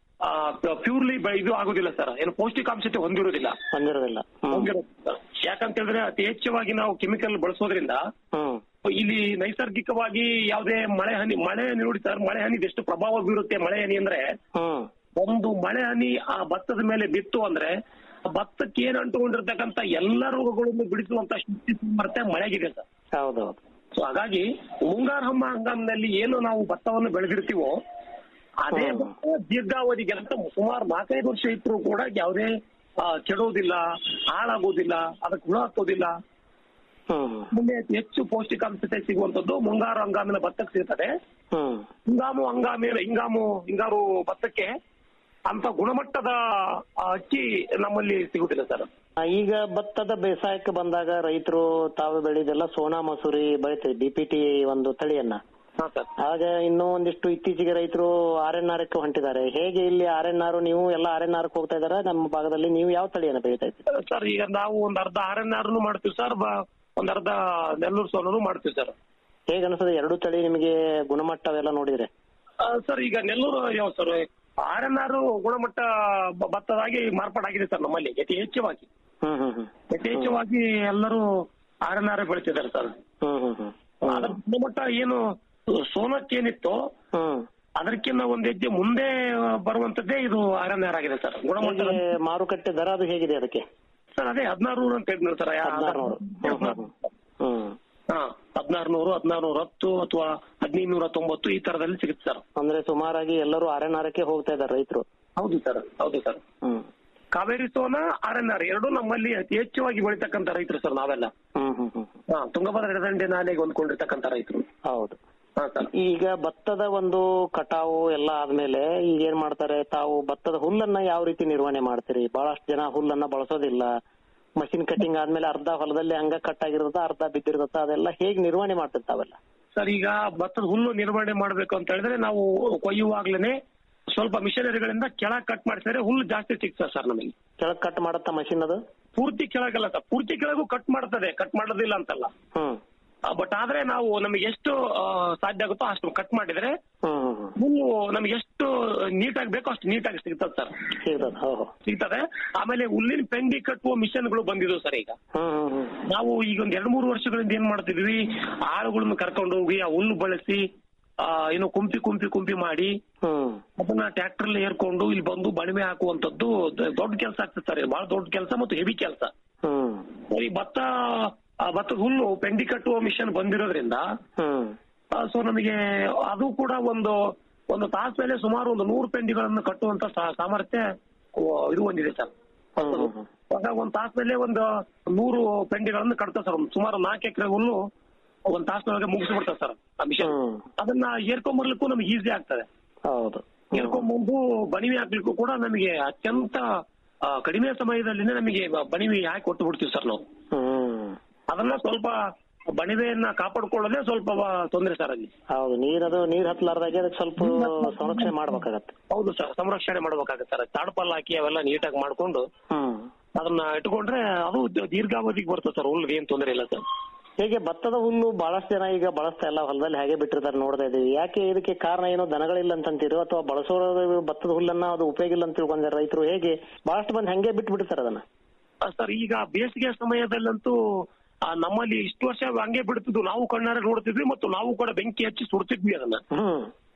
ಪ್ಯೂರ್ಲಿ ಇದು ಆಗೋದಿಲ್ಲ ಸರ್ ಏನು ಪೌಷ್ಟಿಕಾಂಶತೆ ಹೊಂದಿರೋದಿಲ್ಲ ಬಂದಿರೋದಿಲ್ಲ ಹ್ಮ್ ಹೊಂದಿರೋದಿಲ್ಲ. ಯಾಕಂತ ಹೇಳಿದ್ರೆ ಅತಿ ಹೆಚ್ಚವಾಗಿ ನಾವು ಕೆಮಿಕಲ್ ಬಳಸೋದ್ರಿಂದ ಹ್ಮ್ ಇಲ್ಲಿ ನೈಸರ್ಗಿಕವಾಗಿ ಯಾವುದೇ ಮಳೆ ಹನಿ ಮಳೆ ಹನಿ ನೋಡಿ ಸರ್ ಮಳೆ ಹನಿ ಎಷ್ಟು ಪ್ರಭಾವ ಬೀರುತ್ತೆ ಮಳೆ ಹನಿ ಅಂದ್ರೆ ಹ್ಮ್ ಒಂದು ಮಳೆ ಹನಿ ಆ ಭತ್ತದ ಮೇಲೆ ಬಿತ್ತು ಅಂದ್ರೆ ಆ ಭತ್ತಕ್ಕೆ ಏನ್ ಅಂಟುಕೊಂಡಿರ್ತಕ್ಕಂತ ಎಲ್ಲ ರೋಗಗಳನ್ನು ಬಿಡಿಸುವಂತ ಶಕ್ತಿ ಸಾಮರ್ಥ್ಯ ಮಳೆಗಿದೆ ಸರ್ ಹೌದೌದು ಸೊ ಹಾಗಾಗಿ ಮುಂಗಾರು ಹಮ್ಮ ಹಂಗಾಮಿನಲ್ಲಿ ಏನು ನಾವು ಭತ್ತವನ್ನು ಬೆಳೆದಿರ್ತೀವೋ ಅದೇ ಹ್ಮ್. ಭತ್ತ ದೀರ್ಘಾವಧಿಗೆ ಅಂತ ಸುಮಾರು ನಾಲ್ಕೈದು ವರ್ಷ ಇಟ್ಟರು ಕೂಡ ಯಾವುದೇ ಆ, ಕೆಡೋದಿಲ್ಲ ಹಾಳಾಗೋದಿಲ್ಲ ಅದಕ್ಕೆ ಹುಳ ಹತ್ತೋದಿಲ್ಲ ಹ್ಮ್ ಮುಂದೆ ಹೆಚ್ಚು ಪೌಷ್ಟಿಕಾಂಶತೆ ಸಿಗುವಂತದ್ದು ಮುಂಗಾರು ಹಂಗಾಮಿನ ಭತ್ತಕ್ಕೆ ಸಿಗ್ತದೆ ಹ್ಮ್ ಹಿಂಗಾಮು ಹಂಗಾಮಿನ ಹಿಂಗಾಮು ಹಿಂಗಾರು ಭತ್ತಕ್ಕೆ ಅಂತ ಗುಣಮಟ್ಟದ ಆ, ಅಕ್ಕಿ ನಮ್ಮಲ್ಲಿ ಸಿಗುದಿಲ್ಲ ಸರ್ ಆ, ಈಗ ಭತ್ತದ ಬೇಸಾಯಕ್ಕೆ ಬಂದಾಗ ರೈತರು ತಾವು ಬೆಳೆದೆಲ್ಲ ಸೋನಾ ಮಸೂರಿ ಬೆಳಿತೀವಿ ಬಿ ಪಿ ಟಿ ಒಂದು ತಳಿಯನ್ನ ಹಾ ಸರ್ ಆಗ ಇನ್ನೂ ಒಂದಿಷ್ಟು ಇತ್ತೀಚೆಗೆ ರೈತರು ಆರ್ ಎನ್ ಆರ್ ಕ್ಕೆ ಹೊಂಟಿದ್ದಾರೆ ಹೇಗೆ ಇಲ್ಲಿ ಆರ್ ಎನ್ ಆರ್ ನೀವು ಎಲ್ಲ ಆರ್ ಎನ್ ಆರ್ ಹೋಗ್ತಾ ಇದಾರೆ ನಮ್ಮ ಭಾಗದಲ್ಲಿ ನೀವು ಯಾವ ತಳಿಯನ್ನ ಬೆಳಿತಾ ಇದ್ದೀರಿ ಸರ್ ಈಗ ನಾವು ಒಂದ್ ಅರ್ಧ ಆರ್ ಎನ್ ಆರ್ನು ಮಾಡ್ತೀವಿ ಸರ್ ಬ- ಒಂದ್ ಅರ್ಧ ನೆಲ್ಲೂರು ಸೋನನು ಮಾಡ್ತೀವಿ ಸರ್ ಹೇಗೆ ಅನಿಸ್ತದೆ ಎರಡು ತಳಿ ನಿಮಗೆ ಗುಣಮಟ್ಟ ಅವೆಲ್ಲ ನೋಡಿದ್ರೆ ಆ, ಸರ್ ಈಗ ನೆಲ್ಲೂರು ಯಾವ ಸರ್ ಆರ್ ಎನ್ ಆರ್ ಗುಣಮಟ್ಟ ಬ- ಭತ್ತದಾಗಿ ಮಾರ್ಪಾಡಾಗಿದೆ ಸರ್ ನಮ್ಮಲ್ಲಿ ಅತಿ ಹೆಚ್ಚವಾಗಿ ಹ್ಮ್ ಹ್ಮ್ ಹ್ಮ್ ಅತಿ ಹೆಚ್ಚವಾಗಿ ಎಲ್ಲರೂ ಆರ್ ಎನ್ ಆರ್ ಬೆಳಿತಿದ್ದಾರೆ ಸರ್ ಹ್ಮ್ ಹ್ಮ್ ಹ್ಮ್ ಅದ್ರ ಗುಣಮಟ್ಟ ಏನು ಸೋನಕ್ಕೇನಿತ್ತು ಹ್ಮ್ ಅದಕ್ಕಿಂತ ಒಂದ್ ಹೆಜ್ಜೆ ಮುಂದೆ ಬರುವಂತದ್ದೇ ಇದು ಆರ್ ಎನ್ ಆರ್ ಆಗಿದೆ ಸರ್ ಗುಣಮಟ್ಟ ಹೇಗೆ ಮಾರುಕಟ್ಟೆ ದರ ಅದು ಹೇಗಿದೆ ಅದಕ್ಕೆ ಸರ್ ಅದೇ ಹದಿನಾರು ನೂರು ಅಂತ ಹೇಳಿದ್ರು ಸರ್ ಹದಿನಾರು ನೂರು ಹ್ಮ್ ಹ್ಮ್ ಹ್ಮ್ ಹ್ಮ್ ಹಾ ಹದಿನಾರು ನೂರು ಹದಿನಾರು ನೂರ ಹತ್ತು ಅಥವಾ ಹದಿನೈದು ನೂರ ತೊಂಬತ್ತು ಈ ತರದಲ್ಲಿ ಸಿಗುತ್ತೆ ಸರ್ ಅಂದ್ರೆ ಸುಮಾರಾಗಿ ಎಲ್ಲರೂ ಆರ್ ಎನ್ ಆರ್ ಕ್ಕೆ ಹೋಗ್ತಾ ಇದ್ದಾರೆ ರೈತರು ಹೌದು ಸರ್ ಹೌದು ಸರ್ ಹ್ಮ್ Kaveri Sona R N R ಎರಡು ನಮ್ಮಲ್ಲಿ ಅತಿ ಹೆಚ್ಚವಾಗಿ ಬೆಳಿತಕ್ಕಂತ ರೈತರು ಸರ್ ನಾವೆಲ್ಲ ಹ್ಮ್ ಹ್ಮ್ ಹ್ಮ್ ಹಾ ತುಂಗಭದ್ರಾ ಎಡದಂಡೆ ನಾಲೆಗೆ ಹೊಂದ್ಕೊಂಡಿರ್ತಕ್ಕಂತ ರೈತರು ಹೌದು ಹಾ ಸರ್ ಈಗ ಭತ್ತದ ಒಂದು ಕಟಾವು ಎಲ್ಲ ಆದ್ಮೇಲೆ ಈಗ ಏನ್ ಮಾಡ್ತಾರೆ ತಾವು ಭತ್ತದ ಹುಲ್ಲನ್ನ ಯಾವ ರೀತಿ ನಿರ್ವಹಣೆ ಮಾಡ್ತೀರಿ ಬಹಳಷ್ಟು ಜನ ಹುಲ್ಲನ್ನ ಬಳಸೋದಿಲ್ಲ ಮಷಿನ್ ಕಟಿಂಗ್ ಆದ್ಮೇಲೆ ಅರ್ಧ ಹೊಲದಲ್ಲಿ ಹಂಗ ಕಟ್ ಆಗಿರ್ತದ ಅರ್ಧ ಬಿದ್ದಿರ್ತದ ಅದೆಲ್ಲ ಹೇಗ್ ನಿರ್ವಹಣೆ ಮಾಡ್ತೀರಿ ತಾವೆಲ್ಲ ಸರ್ ಈಗ ಭತ್ತದ ಹುಲ್ಲು ನಿರ್ವಹಣೆ ಮಾಡಬೇಕು ಅಂತ ಹೇಳಿದ್ರೆ ನಾವು ಕೊಯ್ಯುವಾಗ್ಲೇನೆ ಸ್ವಲ್ಪ ಮಿಷನರಿಗಳಿಂದ ಕೆಳಗ್ ಕಟ್ ಮಾಡಿಸಿದ್ರೆ ಹುಲ್ಲು ಜಾಸ್ತಿ ಸಿಗ್ತದೆ ಸರ್ ನಮಗೆ ಕೆಳಗ್ ಕಟ್ ಮಾಡತ್ತ ಮಷಿನ್ ಅದು ಪೂರ್ತಿ ಕೆಳಗಲ್ಲ ಸರ್ ಪೂರ್ತಿ ಕೆಳಗೂ ಕಟ್ ಮಾಡ್ತದೆ ಕಟ್ ಮಾಡೋದಿಲ್ಲ ಅಂತಲ್ಲ ಹ್ಮ್ ಬಟ್ ಆದ್ರೆ ನಾವು ನಮಗೆ ಎಷ್ಟು ಆ, ಸಾಧ್ಯ ಆಗುತ್ತೋ ಅಷ್ಟು ಕಟ್ ಮಾಡಿದ್ರೆ ಹ್ಮ್ ಹ್ಮ್ ಹ್ಮ್ ಹುಲ್ಲು ನಮ್ಗೆ ಎಷ್ಟು ನೀಟಾಗಿ ಬೇಕೋ ಅಷ್ಟು ನೀಟಾಗಿ ಸಿಗ್ತದೆ ಸರ್ ಸಿಗ್ತದ ಹೌದು ಸಿಗ್ತದೆ ಆಮೇಲೆ ಹುಲ್ಲಿನ ಪೆಂಡಿ ಕಟ್ಟುವ ಮಿಷನ್ಗಳು ಬಂದಿದ್ವು ಸರ್ ಈಗ ಹ್ಮ್ ಹ್ಮ್ ಹ್ಮ್ ನಾವು ಈಗ ಒಂದ್ ಎರಡ್ ಮೂರು ವರ್ಷಗಳಿಂದ ಏನ್ ಮಾಡ್ತಿದ್ವಿ ಆಳುಗಳನ್ನ ಕರ್ಕೊಂಡು ಹೋಗಿ ಆ ಹುಲ್ಲು ಬಳಸಿ ಆ ಏನು ಕುಂಪಿ ಕುಂಪಿ ಕುಂಪಿ ಮಾಡಿ ಹ್ಮ್ ಅದನ್ನ ಟ್ರ್ಯಾಕ್ಟರ್ ಏರ್ಕೊಂಡು ಇಲ್ಲಿ ಬಂದು ಬಣಿಮೆ ಹಾಕುವಂತದ್ದು ದ- ದೊಡ್ಡ ಕೆಲಸ ಆಗ್ತದೆ ಸರ್ ಇದು ಬಹಳ ದೊಡ್ಡ ಕೆಲಸ ಮತ್ತು ಹೆವಿ ಕೆಲಸ ಹ್ಮ್ ಈ ಭತ್ತ ಆ ಭತ್ತದ ಹುಲ್ಲು ಪೆಂಡಿ ಕಟ್ಟುವ ಮಿಷನ್ ಬಂದಿರೋದ್ರಿಂದ ಹ್ಮ್ ಸೊ ನಮಗೆ ಅದು ಕೂಡ ಒಂದು ಒಂದು ತಾಸ ಮೇಲೆ ಸುಮಾರು ಒಂದು ನೂರು ಪೆಂಡಿಗಳನ್ನು ಕಟ್ಟುವಂತ ಸಾ- ಸಾಮರ್ಥ್ಯ ಓ, ಇದು ಹೊಂದಿದೆ ಸರ್ ಹ್ಮ್ ಹ್ಮ್ ಹ್ಮ್ ಇವಾಗ ಒಂದ್ ತಾಸ ಮೇಲೆ ಒಂದು ನೂರು ಪೆಂಡಿಗಳನ್ನು ಕಟ್ತಾರೆ ಸರ್ ಒಂದು ಸುಮಾರು ನಾಲ್ಕು ಎಕರೆ ಹುಲ್ಲು ಒಂದ್ ತಾಸಿನೊಳಗೆ ಮುಗಿಸ್ಬಿಡ್ತಾರೆ ಸರ್ ಆ ಮಿಷನ್ ಹ್ಮ್. ಅದನ್ನ ಏರ್ಕೊಂಬರ್ಲಿಕ್ಕೂ ನಮ್ಗೆ ಈಸಿ ಆಗ್ತದೆ ಹೌದು ಏರ್ಕೊಂಬಂದು ಬಣಿವೆ ಹಾಕ್ಲಿಕ್ಕೂ ಕೂಡ ನಮಗೆ ಅತ್ಯಂತ ಆ, ಕಡಿಮೆ ಸಮಯದಲ್ಲಿನೇ ನಮಗೆ ಬಣಿವೆ ಹಾಕಿ ಕೊಟ್ಟು ಬಿಡ್ತೀವಿ ಸರ್ ನಾವು ಹ್ಮ್ ಅದನ್ನ ಸ್ವಲ್ಪ ಬಣಿವೆಯನ್ನ ಕಾಪಾಡ್ಕೊಳ್ಳೋದೇ ಸ್ವಲ್ಪ ತೊಂದರೆ ಸರ್ ಅಲ್ಲಿ ಹೌದು ನೀರದು ನೀರ್ ಹತ್ಲಾರ್ದಾಗೆ ಅದಕ್ಕೆ ಸ್ವಲ್ಪ ಸಂರಕ್ಷಣೆ ಮಾಡ್ಬೇಕಾಗತ್ತೆ ಹೌದು ಸರ್ ಸಂರಕ್ಷಣೆ ಮಾಡ್ಬೇಕಾಗುತ್ತೆ ಸರ್ ತಾಡ್ಪಲ್ ಹಾಕಿ ಅವೆಲ್ಲ ನೀಟಾಗಿ ಮಾಡ್ಕೊಂಡು ಹ್ಮ್ ಅದನ್ನ ಇಟ್ಕೊಂಡ್ರೆ ಅದು ದೀರ್ಘಾವಧಿಗೆ ಬರ್ತದೆ ಸರ್ ಹುಲ್ಲು ಏನ್ ತೊಂದರೆ ಇಲ್ಲ ಸರ್ ಹೇಗೆ ಭತ್ತದ ಹುಲ್ಲು ಬಹಳಷ್ಟು ಜನ ಈಗ ಬಳಸ್ತಾ ಇಲ್ಲ ಹೊಲದಲ್ಲಿ ಹಾಗೆ ಬಿಟ್ಟಿರ್ತಾರೆ ನೋಡ್ತಾ ಇದೀವಿ ಯಾಕೆ ಇದಕ್ಕೆ ಕಾರಣ ಏನೋ ದನಗಳಿಲ್ಲ ಅಂತಂತೀರೋ ಅಥವಾ ಬಳಸೋರು ಭತ್ತದ ಹುಲ್ಲನ್ನ ಅದು ಉಪಯೋಗ ಇಲ್ಲ ಅಂತ ತಿಳ್ಕೊಂಡ್ರೆ ರೈತರು ಹೇಗೆ ಬಹಳಷ್ಟು ಮಂದಿ ಹಂಗೆ ಬಿಟ್ಟು ಬಿಡ್ತಾರೆ ಅದನ್ನ ಆ, ಸರ್ ಈಗ ಬೇಸಿಗೆ ಸಮಯದಲ್ಲಂತೂ ಆ, ನಮ್ಮಲ್ಲಿ ಇಷ್ಟು ವರ್ಷ ಹಂಗೆ ಬಿಡ್ತಿದ್ವು ನಾವು ಕಣ್ಣಾರೆ ನೋಡ್ತಿದ್ವಿ ಮತ್ತು ನಾವು ಕೂಡ ಬೆಂಕಿ ಹಚ್ಚಿ ಸುಡ್ತಿದ್ವಿ ಅದನ್ನ ಹ್ಮ್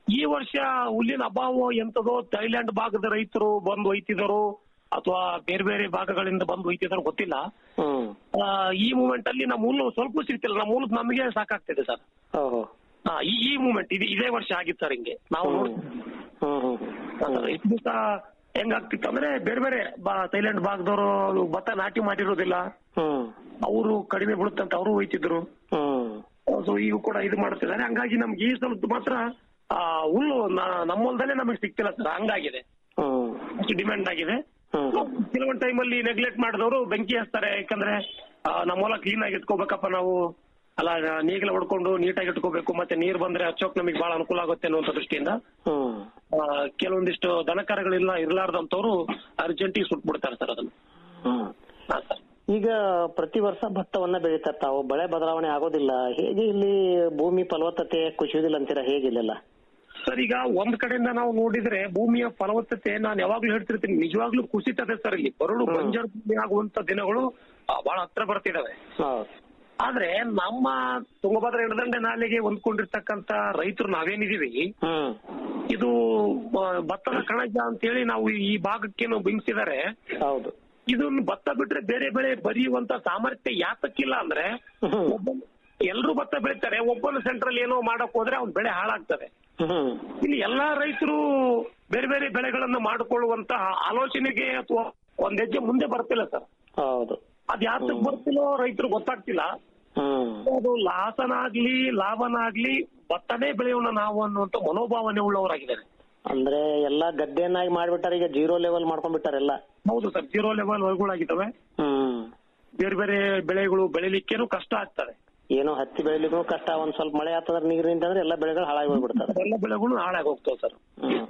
ಈ ವರ್ಷ ಹುಲ್ಲಿನ ಅಭಾವ ಎಂತದೋ ಥೈಲ್ಯಾಂಡ್ ಭಾಗದ ರೈತರು ಬಂದು ಒಯ್ತಿದಾರೋ ಅಥವಾ ಬೇರೆ ಬೇರೆ ಭಾಗಗಳಿಂದ ಬಂದು ಒಯ್ತಿದಾರೋ ಗೊತ್ತಿಲ್ಲ ಹ್ಮ್ ಆ, ಈ ಮೂಮೆಂಟ್ ಅಲ್ಲಿ ನಮ್ಮ ಹುಲ್ಲು ಸ್ವಲ್ಪ ಸಿಗ್ತಿಲ್ಲ ನಮ್ಮ ಹುಲ್ಲು ನಮಗೆ ಸಾಕಾಗ್ತಿದೆ ಸರ್ ಓಹೋ ಆ, ಈ ಈ ಮೂಮೆಂಟ್ ಇದು ಇದೇ ವರ್ಷ ಆಗಿತ್ತು ಸರ್ ಹಿಂಗೆ ನಾವು ಹ್ಮ್ ನೋಡ್ತೀವಿ ಹ್ಮ್ ಹ್ಮ್ ಹ್ಮ್ ಇಷ್ಟು ದಿವಸ ಹೆಂಗಾಗ್ತಿತ್ತು ಅಂದ್ರೆ ಬೇರೆ ಬೇರೆ ಬಾ- ಥೈಲ್ಯಾಂಡ್ ಭಾಗದವರು ಭತ್ತ ನಾಟಿ ಮಾಡಿರೋದಿಲ್ಲ ಹ್ಮ್ ಅವರು ಕಡಿಮೆ ಬೀಳುತ್ತಂತ ಅವರು ಒಯ್ತಿದ್ರು ಹ್ಮ್ ಸೊ ಈಗ ಕೂಡ ಇದು ಮಾಡ್ತಿದ್ದಾರೆ ಹಂಗಾಗಿ ನಮ್ಗೆ ಈ ಸಲದ್ದು ಮಾತ್ರ ಆ ಹುಲ್ಲು ನ- ನಮ್ಮ ಹೊಲದಲ್ಲೇ ನಮಗೆ ಸಿಗ್ತಿಲ್ಲ ಸರ್ ಹಂಗಾಗಿದೆ ಹ್ಮ್ ಅಷ್ಟು ಡಿಮ್ಯಾಂಡ್ ಆಗಿದೆ ಹ್ಮ್ ಕೆಲವೊಂದು ಟೈಮಲ್ಲಿ ನೆಗ್ಲೆಕ್ಟ್ ಮಾಡಿದವರು ಬೆಂಕಿ ಹಚ್ತಾರೆ ಯಾಕಂದ್ರೆ ಆ, ನಮ್ಮ ಹೊಲ ಕ್ಲೀನ್ ಆಗಿ ಇಟ್ಕೋಬೇಕಪ್ಪ ನಾವು ಅಲ್ಲ ನೀಗಲ ಹೊಡ್ಕೊಂಡು ನೀಟಾಗಿ ಇಟ್ಕೋಬೇಕು ಮತ್ತೆ ನೀರ್ ಬಂದ್ರೆ ಹಚ್ಚೋಕ್ ನಮಗೆ ಬಹಳ ಅನುಕೂಲ ಆಗುತ್ತೆ ಅನ್ನುವಂಥ ದೃಷ್ಟಿಯಿಂದ ಹ್ಮ್ ಆ, ಕೆಲವೊಂದಿಷ್ಟು ದನಕರಗಳಿಲ್ಲ ಇರ್ಲಾರ್ದಂತವ್ರು ಅರ್ಜೆಂಟಿಗೆ ಸುಟ್ಬಿಡ್ತಾರೆ ಸರ್ ಅದನ್ನ ಹ್ಮ್ ಹಾ ಸರ್ ಈಗ ಪ್ರತಿ ವರ್ಷ ಭತ್ತವನ್ನ ಬೆಳೀತಾರೆ ತಾವು ಬೆಳೆ ಬದಲಾವಣೆ ಆಗೋದಿಲ್ಲ ಹೇಗೆ ಇಲ್ಲಿ ಭೂಮಿ ಫಲವತ್ತತೆ ಕುಸಿಯುವುದಿಲ್ಲ ಅಂತೀರಾ ಹೇಗೆ ಇಲ್ಲೆಲ್ಲ ಸರ್ ಈಗ ಒಂದ್ ಕಡೆಯಿಂದ ನಾವು ನೋಡಿದ್ರೆ ಭೂಮಿಯ ಫಲವತ್ತತೆ ನಾನು ಯಾವಾಗ್ಲೂ ಹೇಳ್ತಿರ್ತೀನಿ ನಿಜವಾಗ್ಲೂ ಕುಸಿತದೆ ಸರ್ ಇಲ್ಲಿ ಬರಡು ಬಂಜರು ಭೂಮಿ ಆಗುವಂತ ದಿನಗಳು ಆ, ಬಹಳ ಹತ್ರ ಬರ್ತಿದಾವೆ ಹೌದು ಆದ್ರೆ ನಮ್ಮ ತುಂಗಭದ್ರಾ ಎಡದಂಡೆ ನಾಲೆಗೆ ಹೊಂದ್ಕೊಂಡಿರ್ತಕ್ಕಂತ ರೈತರು ನಾವೇನಿದೀವಿ ಹ್ಮ್ ಇದು ಆ, ಭತ್ತದ ಕಣಜ ಅಂತೇಳಿ ನಾವು ಈ ಭಾಗಕ್ಕೇನು ಬಿಂಬಿಸಿದ್ದಾರೆ ಹೌದು ಇದನ್ನ ಭತ್ತ ಬಿಟ್ರೆ ಬೇರೆ ಬೆಳೆ ಬರೆಯುವಂತ ಸಾಮರ್ಥ್ಯ ಯಾತಕ್ಕಿಲ್ಲ ಅಂದ್ರೆ ಹ್ಮ್. ಒಬ್ಬ- ಎಲ್ರು ಭತ್ತ ಬೆಳಿತಾರೆ ಒಬ್ಬನ ಸೆಂಟ್ರಲ್ ಏನೋ ಮಾಡಕ್ ಹೋದ್ರೆ ಅವ್ನ ಬೆಳೆ ಹಾಳಾಗ್ತದೆ ಹ್ಮ್ ಇಲ್ಲಿ ಎಲ್ಲಾ ರೈತರು ಬೇರೆ ಬೇರೆ ಬೆಳೆಗಳನ್ನ ಮಾಡಿಕೊಳ್ಳುವಂತಹ ಆಲೋಚನೆಗೆ ಅಥವಾ ಒಂದ್ ಹೆಜ್ಜೆ ಮುಂದೆ ಬರ್ತಿಲ್ಲ ಸರ್ ಹೌದು ಅದ್ ಯಾತಕ್ ಬರ್ತಿಲ್ಲೋ ರೈತರು ಗೊತ್ತಾಗ್ತಿಲ್ಲ ಹ್ಮ್ ಅದು ಲಾಸನಾಗ್ಲಿ ಲಾಭನಾಗ್ಲಿ ಭತ್ತನೇ ಬೆಳೆಯೋಣ ನಾವು ಅನ್ನುವಂತ ಮನೋಭಾವನೆ ಉಳ್ಳವರಾಗಿದ್ದಾರೆ ಅಂದ್ರೆ ಎಲ್ಲಾ ಗದ್ದೆಯನ್ನಾಗಿ ಮಾಡ್ಬಿಟ್ಟಾರೆ ಈಗ ಜೀರೋ ಲೆವೆಲ್ ಮಾಡ್ಕೊಂಡ್ಬಿಟ್ಟಾರೆ ಎಲ್ಲ ಹೌದು ಸರ್ ಜೀರೋ ಲೆವೆಲ್ ವರ್ಗಳಾಗಿದ್ದಾವೆ ಹ್ಮ್ ಬೇರೆ ಬೇರೆ ಬೆಳೆಗಳು ಬೆಳಿಲಿಕ್ಕೇನು ಕಷ್ಟ ಆಗ್ತದೆ ಏನೋ ಹತ್ತಿ ಬೆಳಿಲಿಕ್ಕೂ ಕಷ್ಟ ಒಂದ್ ಸ್ವಲ್ಪ ಮಳೆ ಆಗ್ತದ್ರ ನೀರು ನಿಂತಂದ್ರೆ ಎಲ್ಲ ಬೆಳೆಗಳು ಹಾಳಾಗಿ ಹೋಗ್ಬಿಡ್ತಾರೆ ಎಲ್ಲ ಬೆಳೆಗಳು ಹಾಳಾಗಿ ಹೋಗ್ತಾವೆ ಸರ್ ಹ್ಮ್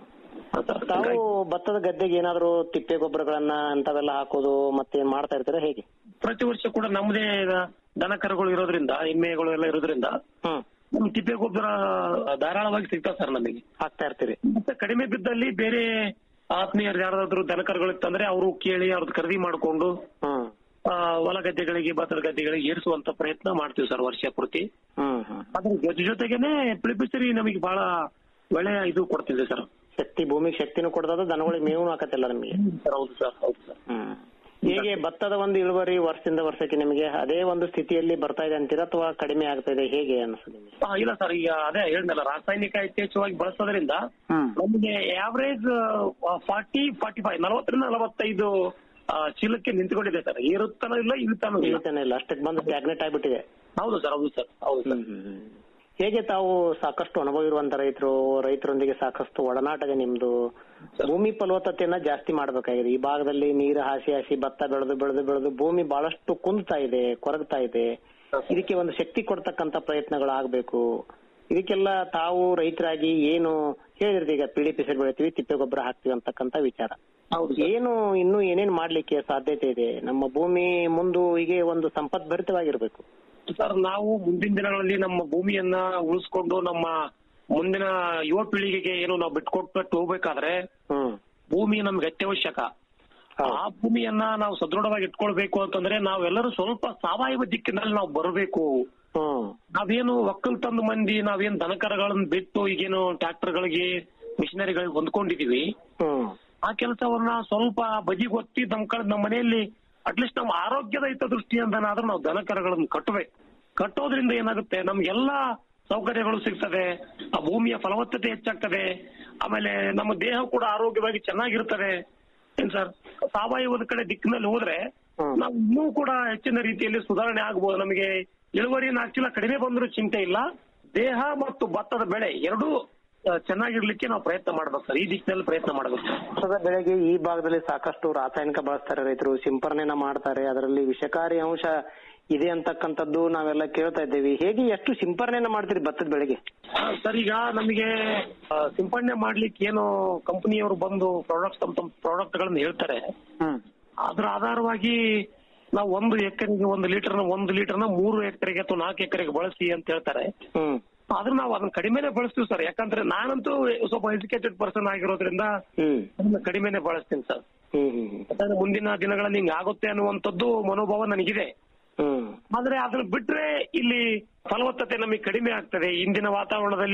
ತಾವು ಭತ್ತದ ಗದ್ದೆಗೆ ಏನಾದ್ರು ತಿಪ್ಪೆ ಗೊಬ್ಬರಗಳನ್ನ ಅಂತವೆಲ್ಲ ಹಾಕೋದು ಮತ್ತೆ ಏನ್ ಮಾಡ್ತಾ ಇರ್ತೀರಾ ಹೇಗೆ ಪ್ರತಿ ವರ್ಷ ಕೂಡ ನಮ್ಮದೇ ದನ ಕರುಗಳು ಇರೋದ್ರಿಂದ ಎಮ್ಮೆಗಳು ಎಲ್ಲ ಇರೋದ್ರಿಂದ ಹ್ಮ್ ನಮ್ ತಿಪ್ಪೆ ಗೊಬ್ಬರ ಧಾರಾಳವಾಗಿ ಸಿಗ್ತಾವ ಸರ್ ನಮಗೆ ಹಾಕ್ತಾ ಇರ್ತೀರಿ ಮತ್ತೆ ಕಡಿಮೆ ಬಿದ್ದಲ್ಲಿ ಬೇರೆ ಆತ್ಮೀಯರು ಯಾರಾದ್ರೂ ದನಕರುಗಳಿತ್ತಂದ್ರೆ ಅವರು ಕೇಳಿ ಅವ್ರದ್ದು ಖರೀದಿ ಮಾಡ್ಕೊಂಡು ಹ್ಮ್ ಆ, ಹೊಲ ಗದ್ದೆಗಳಿಗೆ ಭತ್ತದ ಗದ್ದೆಗಳಿಗೆ ಏರಿಸುವಂತ ಪ್ರಯತ್ನ ಮಾಡ್ತೀವಿ ಸರ್ ವರ್ಷ ಪೂರ್ತಿ ಹ್ಮ್ ಹ್ಮ್ ಅದ್ರ ಜೊತೆ ಜೊತೆಗೇನೆ ಪಿಳಿಪಿಸರಿ ನಮಗೆ ಬಹಳ ಒಳ್ಳೆಯ ಇದು ಕೊಡ್ತಿದೆ ಸರ್ ಶಕ್ತಿ ಭೂಮಿಗೆ ಶಕ್ತಿನೂ ಕೊಡ್ತದ ದನಗಳಿಗೆ ಮೇವು ಹಾಕತ್ತಿಲ್ಲ ನಿಮಗೆ ಸರ್ ಹೌದು ಸರ್ ಹೌದು ಸರ್ ಹ್ಮ್ ಹೇಗೆ ಭತ್ತದ ಒಂದು ಇಳುವರಿ ವರ್ಷದಿಂದ ವರ್ಷಕ್ಕೆ ನಿಮಗೆ ಅದೇ ಒಂದು ಸ್ಥಿತಿಯಲ್ಲಿ ಬರ್ತಾ ಇದೆ ಅಂತೀರಾ ಅಥವಾ ಕಡಿಮೆ ಆಗ್ತಾ ಇದೆ ಹೇಗೆ ಅನ್ಸುತ್ತೆ ನಿಮಗೆ ಆ, ಇಲ್ಲ ಸರ್ ಈಗ ಅದೇ ಹೇಳಿದ್ನಲ್ಲ ರಾಸಾಯನಿಕ ಯಥೇಚ್ಛವಾಗಿ ಬಳಸೋದ್ರಿಂದ ಹ್ಮ್ ನಮಗೆ ಆವರೇಜ್ ಫಾರ್ಟಿ ಫಾರ್ಟಿ ಫೈವ್ ನಲವತ್ತರಿಂದ ನಲವತ್ತೈದು ಆ, ಚೀಲಕ್ಕೆ ನಿಂತ್ಕೊಂಡಿದೆ ಸರ್ ಏರುತ್ತಾನೂ ಇಲ್ಲ ಇಳಿತಾನೂ ಇಲ್ಲ ಇಳಿತಾನೆ ಇಲ್ಲ ಅಷ್ಟಕ್ಕೆ ಬಂದು ಸ್ಟ್ಯಾಗ್ನೆಟ್ ಆಗ್ಬಿಟ್ಟಿದೆ ಹೌದು ಸರ್ ಹೌದು ಸರ್ ಹೌದು ಸರ್ ಹೇಗೆ ತಾವು ಸಾಕಷ್ಟು ಅನುಭವ ಇರುವಂತ ರೈತರು ರೈತರೊಂದಿಗೆ ಸಾಕಷ್ಟು ಒಡನಾಟ ಇದೆ ನಿಮ್ದು ಭೂಮಿ ಫಲವತ್ತತೆಯನ್ನ ಜಾಸ್ತಿ ಮಾಡ್ಬೇಕಾಗಿದೆ ಈ ಭಾಗದಲ್ಲಿ ನೀರು ಹಾಸಿ ಹಾಸಿ ಭತ್ತ ಬೆಳೆದು ಬೆಳೆದು ಬೆಳೆದು ಭೂಮಿ ಬಹಳಷ್ಟು ಕುಂದ್ತಾ ಇದೆ ಕೊರಗ್ತಾ ಇದೆ ಇದಕ್ಕೆ ಒಂದು ಶಕ್ತಿ ಕೊಡ್ತಕ್ಕಂತ ಪ್ರಯತ್ನಗಳು ಆಗ್ಬೇಕು ಇದಕ್ಕೆಲ್ಲ ತಾವು ರೈತರಾಗಿ ಏನು ಹೇಳಿದ್ರಿ ಈಗ ಪಿಡಿ ಪಿಸರ್ ಬೆಳಿತೀವಿ ತಿಪ್ಪೆ ಗೊಬ್ಬರ ಹಾಕ್ತಿವಿ ಅಂತಕ್ಕಂತ ವಿಚಾರ ಹೌದು ಸರ್ ಏನು ಇನ್ನು ಏನೇನ್ ಮಾಡ್ಲಿಕ್ಕೆ ಸಾಧ್ಯತೆ ಇದೆ ನಮ್ಮ ಭೂಮಿ ಮುಂದು ಹೀಗೆ ಒಂದು ಸಂಪದ್ಭರಿತವಾಗಿರ್ಬೇಕು ಸರ್ ನಾವು ಮುಂದಿನ ದಿನಗಳಲ್ಲಿ ನಮ್ಮ ಭೂಮಿಯನ್ನ ಉಳಿಸ್ಕೊಂಡು ನಮ್ಮ ಮುಂದಿನ ಯುವ ಪೀಳಿಗೆಗೆ ಏನು ನಾವು ಬಿಟ್ಕೊಟ್ಬಿಟ್ಟು ಹೋಗ್ಬೇಕಾದ್ರೆ ಹ್ಮ್ ಭೂಮಿ ನಮ್ಗೆ ಅತ್ಯವಶ್ಯಕ ಹೌದು. ಆ ಭೂಮಿಯನ್ನ ನಾವು ಸದೃಢವಾಗಿ ಇಟ್ಕೊಳ್ಬೇಕು ಅಂತಂದ್ರೆ ನಾವೆಲ್ಲರೂ ಸ್ವಲ್ಪ ಸಾವಯವ ದಿಕ್ಕಿನಲ್ಲಿ ನಾವು ಬರಬೇಕು ಹ್ಮ್ ನಾವೇನು ಒಕ್ಕಲ್ತಂದ ಮಂದಿ ನಾವೇನ್ ದನಕರಗಳನ್ನ ಬಿಟ್ಟು ಈಗೇನು ಟ್ರಾಕ್ಟರ್ಗಳಿಗೆ ಮಿಷನರಿಗಳಿಗೆ ಹೊಂದ್ಕೊಂಡಿದೀವಿ ಹ್ಮ್ ಆ ಕೆಲಸವನ್ನ ಸ್ವಲ್ಪ ಬದಿಗೊತ್ತಿ ನಮ್ ಕಡೆ ನಮ್ಮ ಮನೆಯಲ್ಲಿ ಅಟ್ಲೀಸ್ಟ್ ನಮ್ಮ ಆರೋಗ್ಯದ ಹಿತದೃಷ್ಟಿಯಿಂದನಾದ್ರೂ ನಾವು ದನಕರಗಳನ್ನು ಕಟ್ಟಬೇಕು ಕಟ್ಟೋದ್ರಿಂದ ಏನಾಗುತ್ತೆ ನಮ್ಗೆಲ್ಲಾ ಸೌಕರ್ಯಗಳು ಸಿಗ್ತದೆ ಆ ಭೂಮಿಯ ಫಲವತ್ತತೆ ಹೆಚ್ಚಾಗ್ತದೆ ಆಮೇಲೆ ನಮ್ಮ ದೇಹ ಕೂಡ ಆರೋಗ್ಯವಾಗಿ ಚೆನ್ನಾಗಿರ್ತದೆ ಏನ್ ಸರ್ ಸಾವಯವದ ಕಡೆ ದಿಕ್ಕಿನಲ್ಲಿ ಹೋದ್ರೆ ಹ್ಮ್. ನಾವು ಇನ್ನೂ ಕೂಡ ಹೆಚ್ಚಿನ ರೀತಿಯಲ್ಲಿ ಸುಧಾರಣೆ ಆಗ್ಬೋದು ನಮಗೆ ಇಳುವರಿ ನಾಲ್ಕು ಚೀಲ ಕಡಿಮೆ ಬಂದ್ರೂ ಚಿಂತೆ ಇಲ್ಲ ದೇಹ ಮತ್ತು ಭತ್ತದ ಬೆಳೆ ಎರಡೂ ಆ, ಚೆನ್ನಾಗಿರ್ಲಿಕ್ಕೆ ನಾವು ಪ್ರಯತ್ನ ಮಾಡ್ಬೇಕು ಸರ್ ಈ ದಿಕ್ಕಿನಲ್ಲಿ ಪ್ರಯತ್ನ ಮಾಡ್ಬೇಕು ಸರ್ ಭತ್ತದ ಬೆಳೆಗೆ ಈ ಭಾಗದಲ್ಲಿ ಸಾಕಷ್ಟು ರಾಸಾಯನಿಕ ಬಳಸ್ತಾರೆ ರೈತರು ಸಿಂಪರಣೆನ ಮಾಡ್ತಾರೆ ಅದರಲ್ಲಿ ವಿಷಕಾರಿ ಅಂಶ ಇದೆ ಅಂತಕ್ಕಂಥದ್ದು ನಾವೆಲ್ಲ ಕೇಳ್ತಾ ಇದ್ದೇವೆ ಹೇಗೆ ಎಷ್ಟು ಸಿಂಪರಣೆನ ಮಾಡ್ತೀರಿ ಭತ್ತದ ಬೆಳೆಗೆ ಆ, ಸರ್ ಈಗ ನಮಗೆ ಆ, ಸಿಂಪಡಣೆ ಮಾಡ್ಲಿಕ್ಕೆ ಏನು ಕಂಪನಿಯವರು ಬಂದು ಪ್ರಾಡಕ್ಟ್ಸ್ ತಮ್ಮ ತಮ್ಮ ಪ್ರಾಡಕ್ಟ್ ಗಳನ್ನ ಹೇಳ್ತಾರೆ ಹ್ಮ್ ಅದ್ರ ಆಧಾರವಾಗಿ ನಾವು ಒಂದು ಎಕರೆಗೆ ಒಂದು ಲೀಟರ್ನ ಒಂದು ಲೀಟರ್ನ ಮೂರು ಎಕರೆಗೆ ಅಥವಾ ನಾಲ್ಕು ಎಕರೆಗೆ ಬಳಸಿ ಅಂತ ಹೇಳ್ತಾರೆ ಹ್ಮ್ ಆದ್ರೆ ನಾವು ಅದನ್ನ ಕಡಿಮೆನೆ ಬಳಸ್ತೀವಿ ಸರ್ ಯಾಕಂದ್ರೆ ನಾನಂತೂ ಸ್ವಲ್ಪ ಎಜುಕೇಟೆಡ್ ಪರ್ಸನ್ ಆಗಿರೋದ್ರಿಂದ ಹ್ಮ್ ಅದನ್ನ ಕಡಿಮೆನೆ ಬಳಸ್ತೀನಿ ಸರ್ ಹ್ಮ್ ಹ್ಮ್ ಹ್ಮ್ ಯಾಕಂದ್ರೆ ಮುಂದಿನ ದಿನಗಳಲ್ಲಿ ಹಿಂಗ್ ಆಗುತ್ತೆ ಅನ್ನುವಂಥದ್ದು ಮನೋಭಾವ ನನಗಿದೆ ಹ್ಮ್ ಆದ್ರೆ ಅದನ್ನ ಬಿಟ್ರೆ ಇಲ್ಲಿ ಫಲವತ್ತತೆ ನಮಗೆ ಕಡಿಮೆ ಆಗ್ತದೆ ಇಂದಿನ ವಾತಾವರಣದಲ್ಲಿ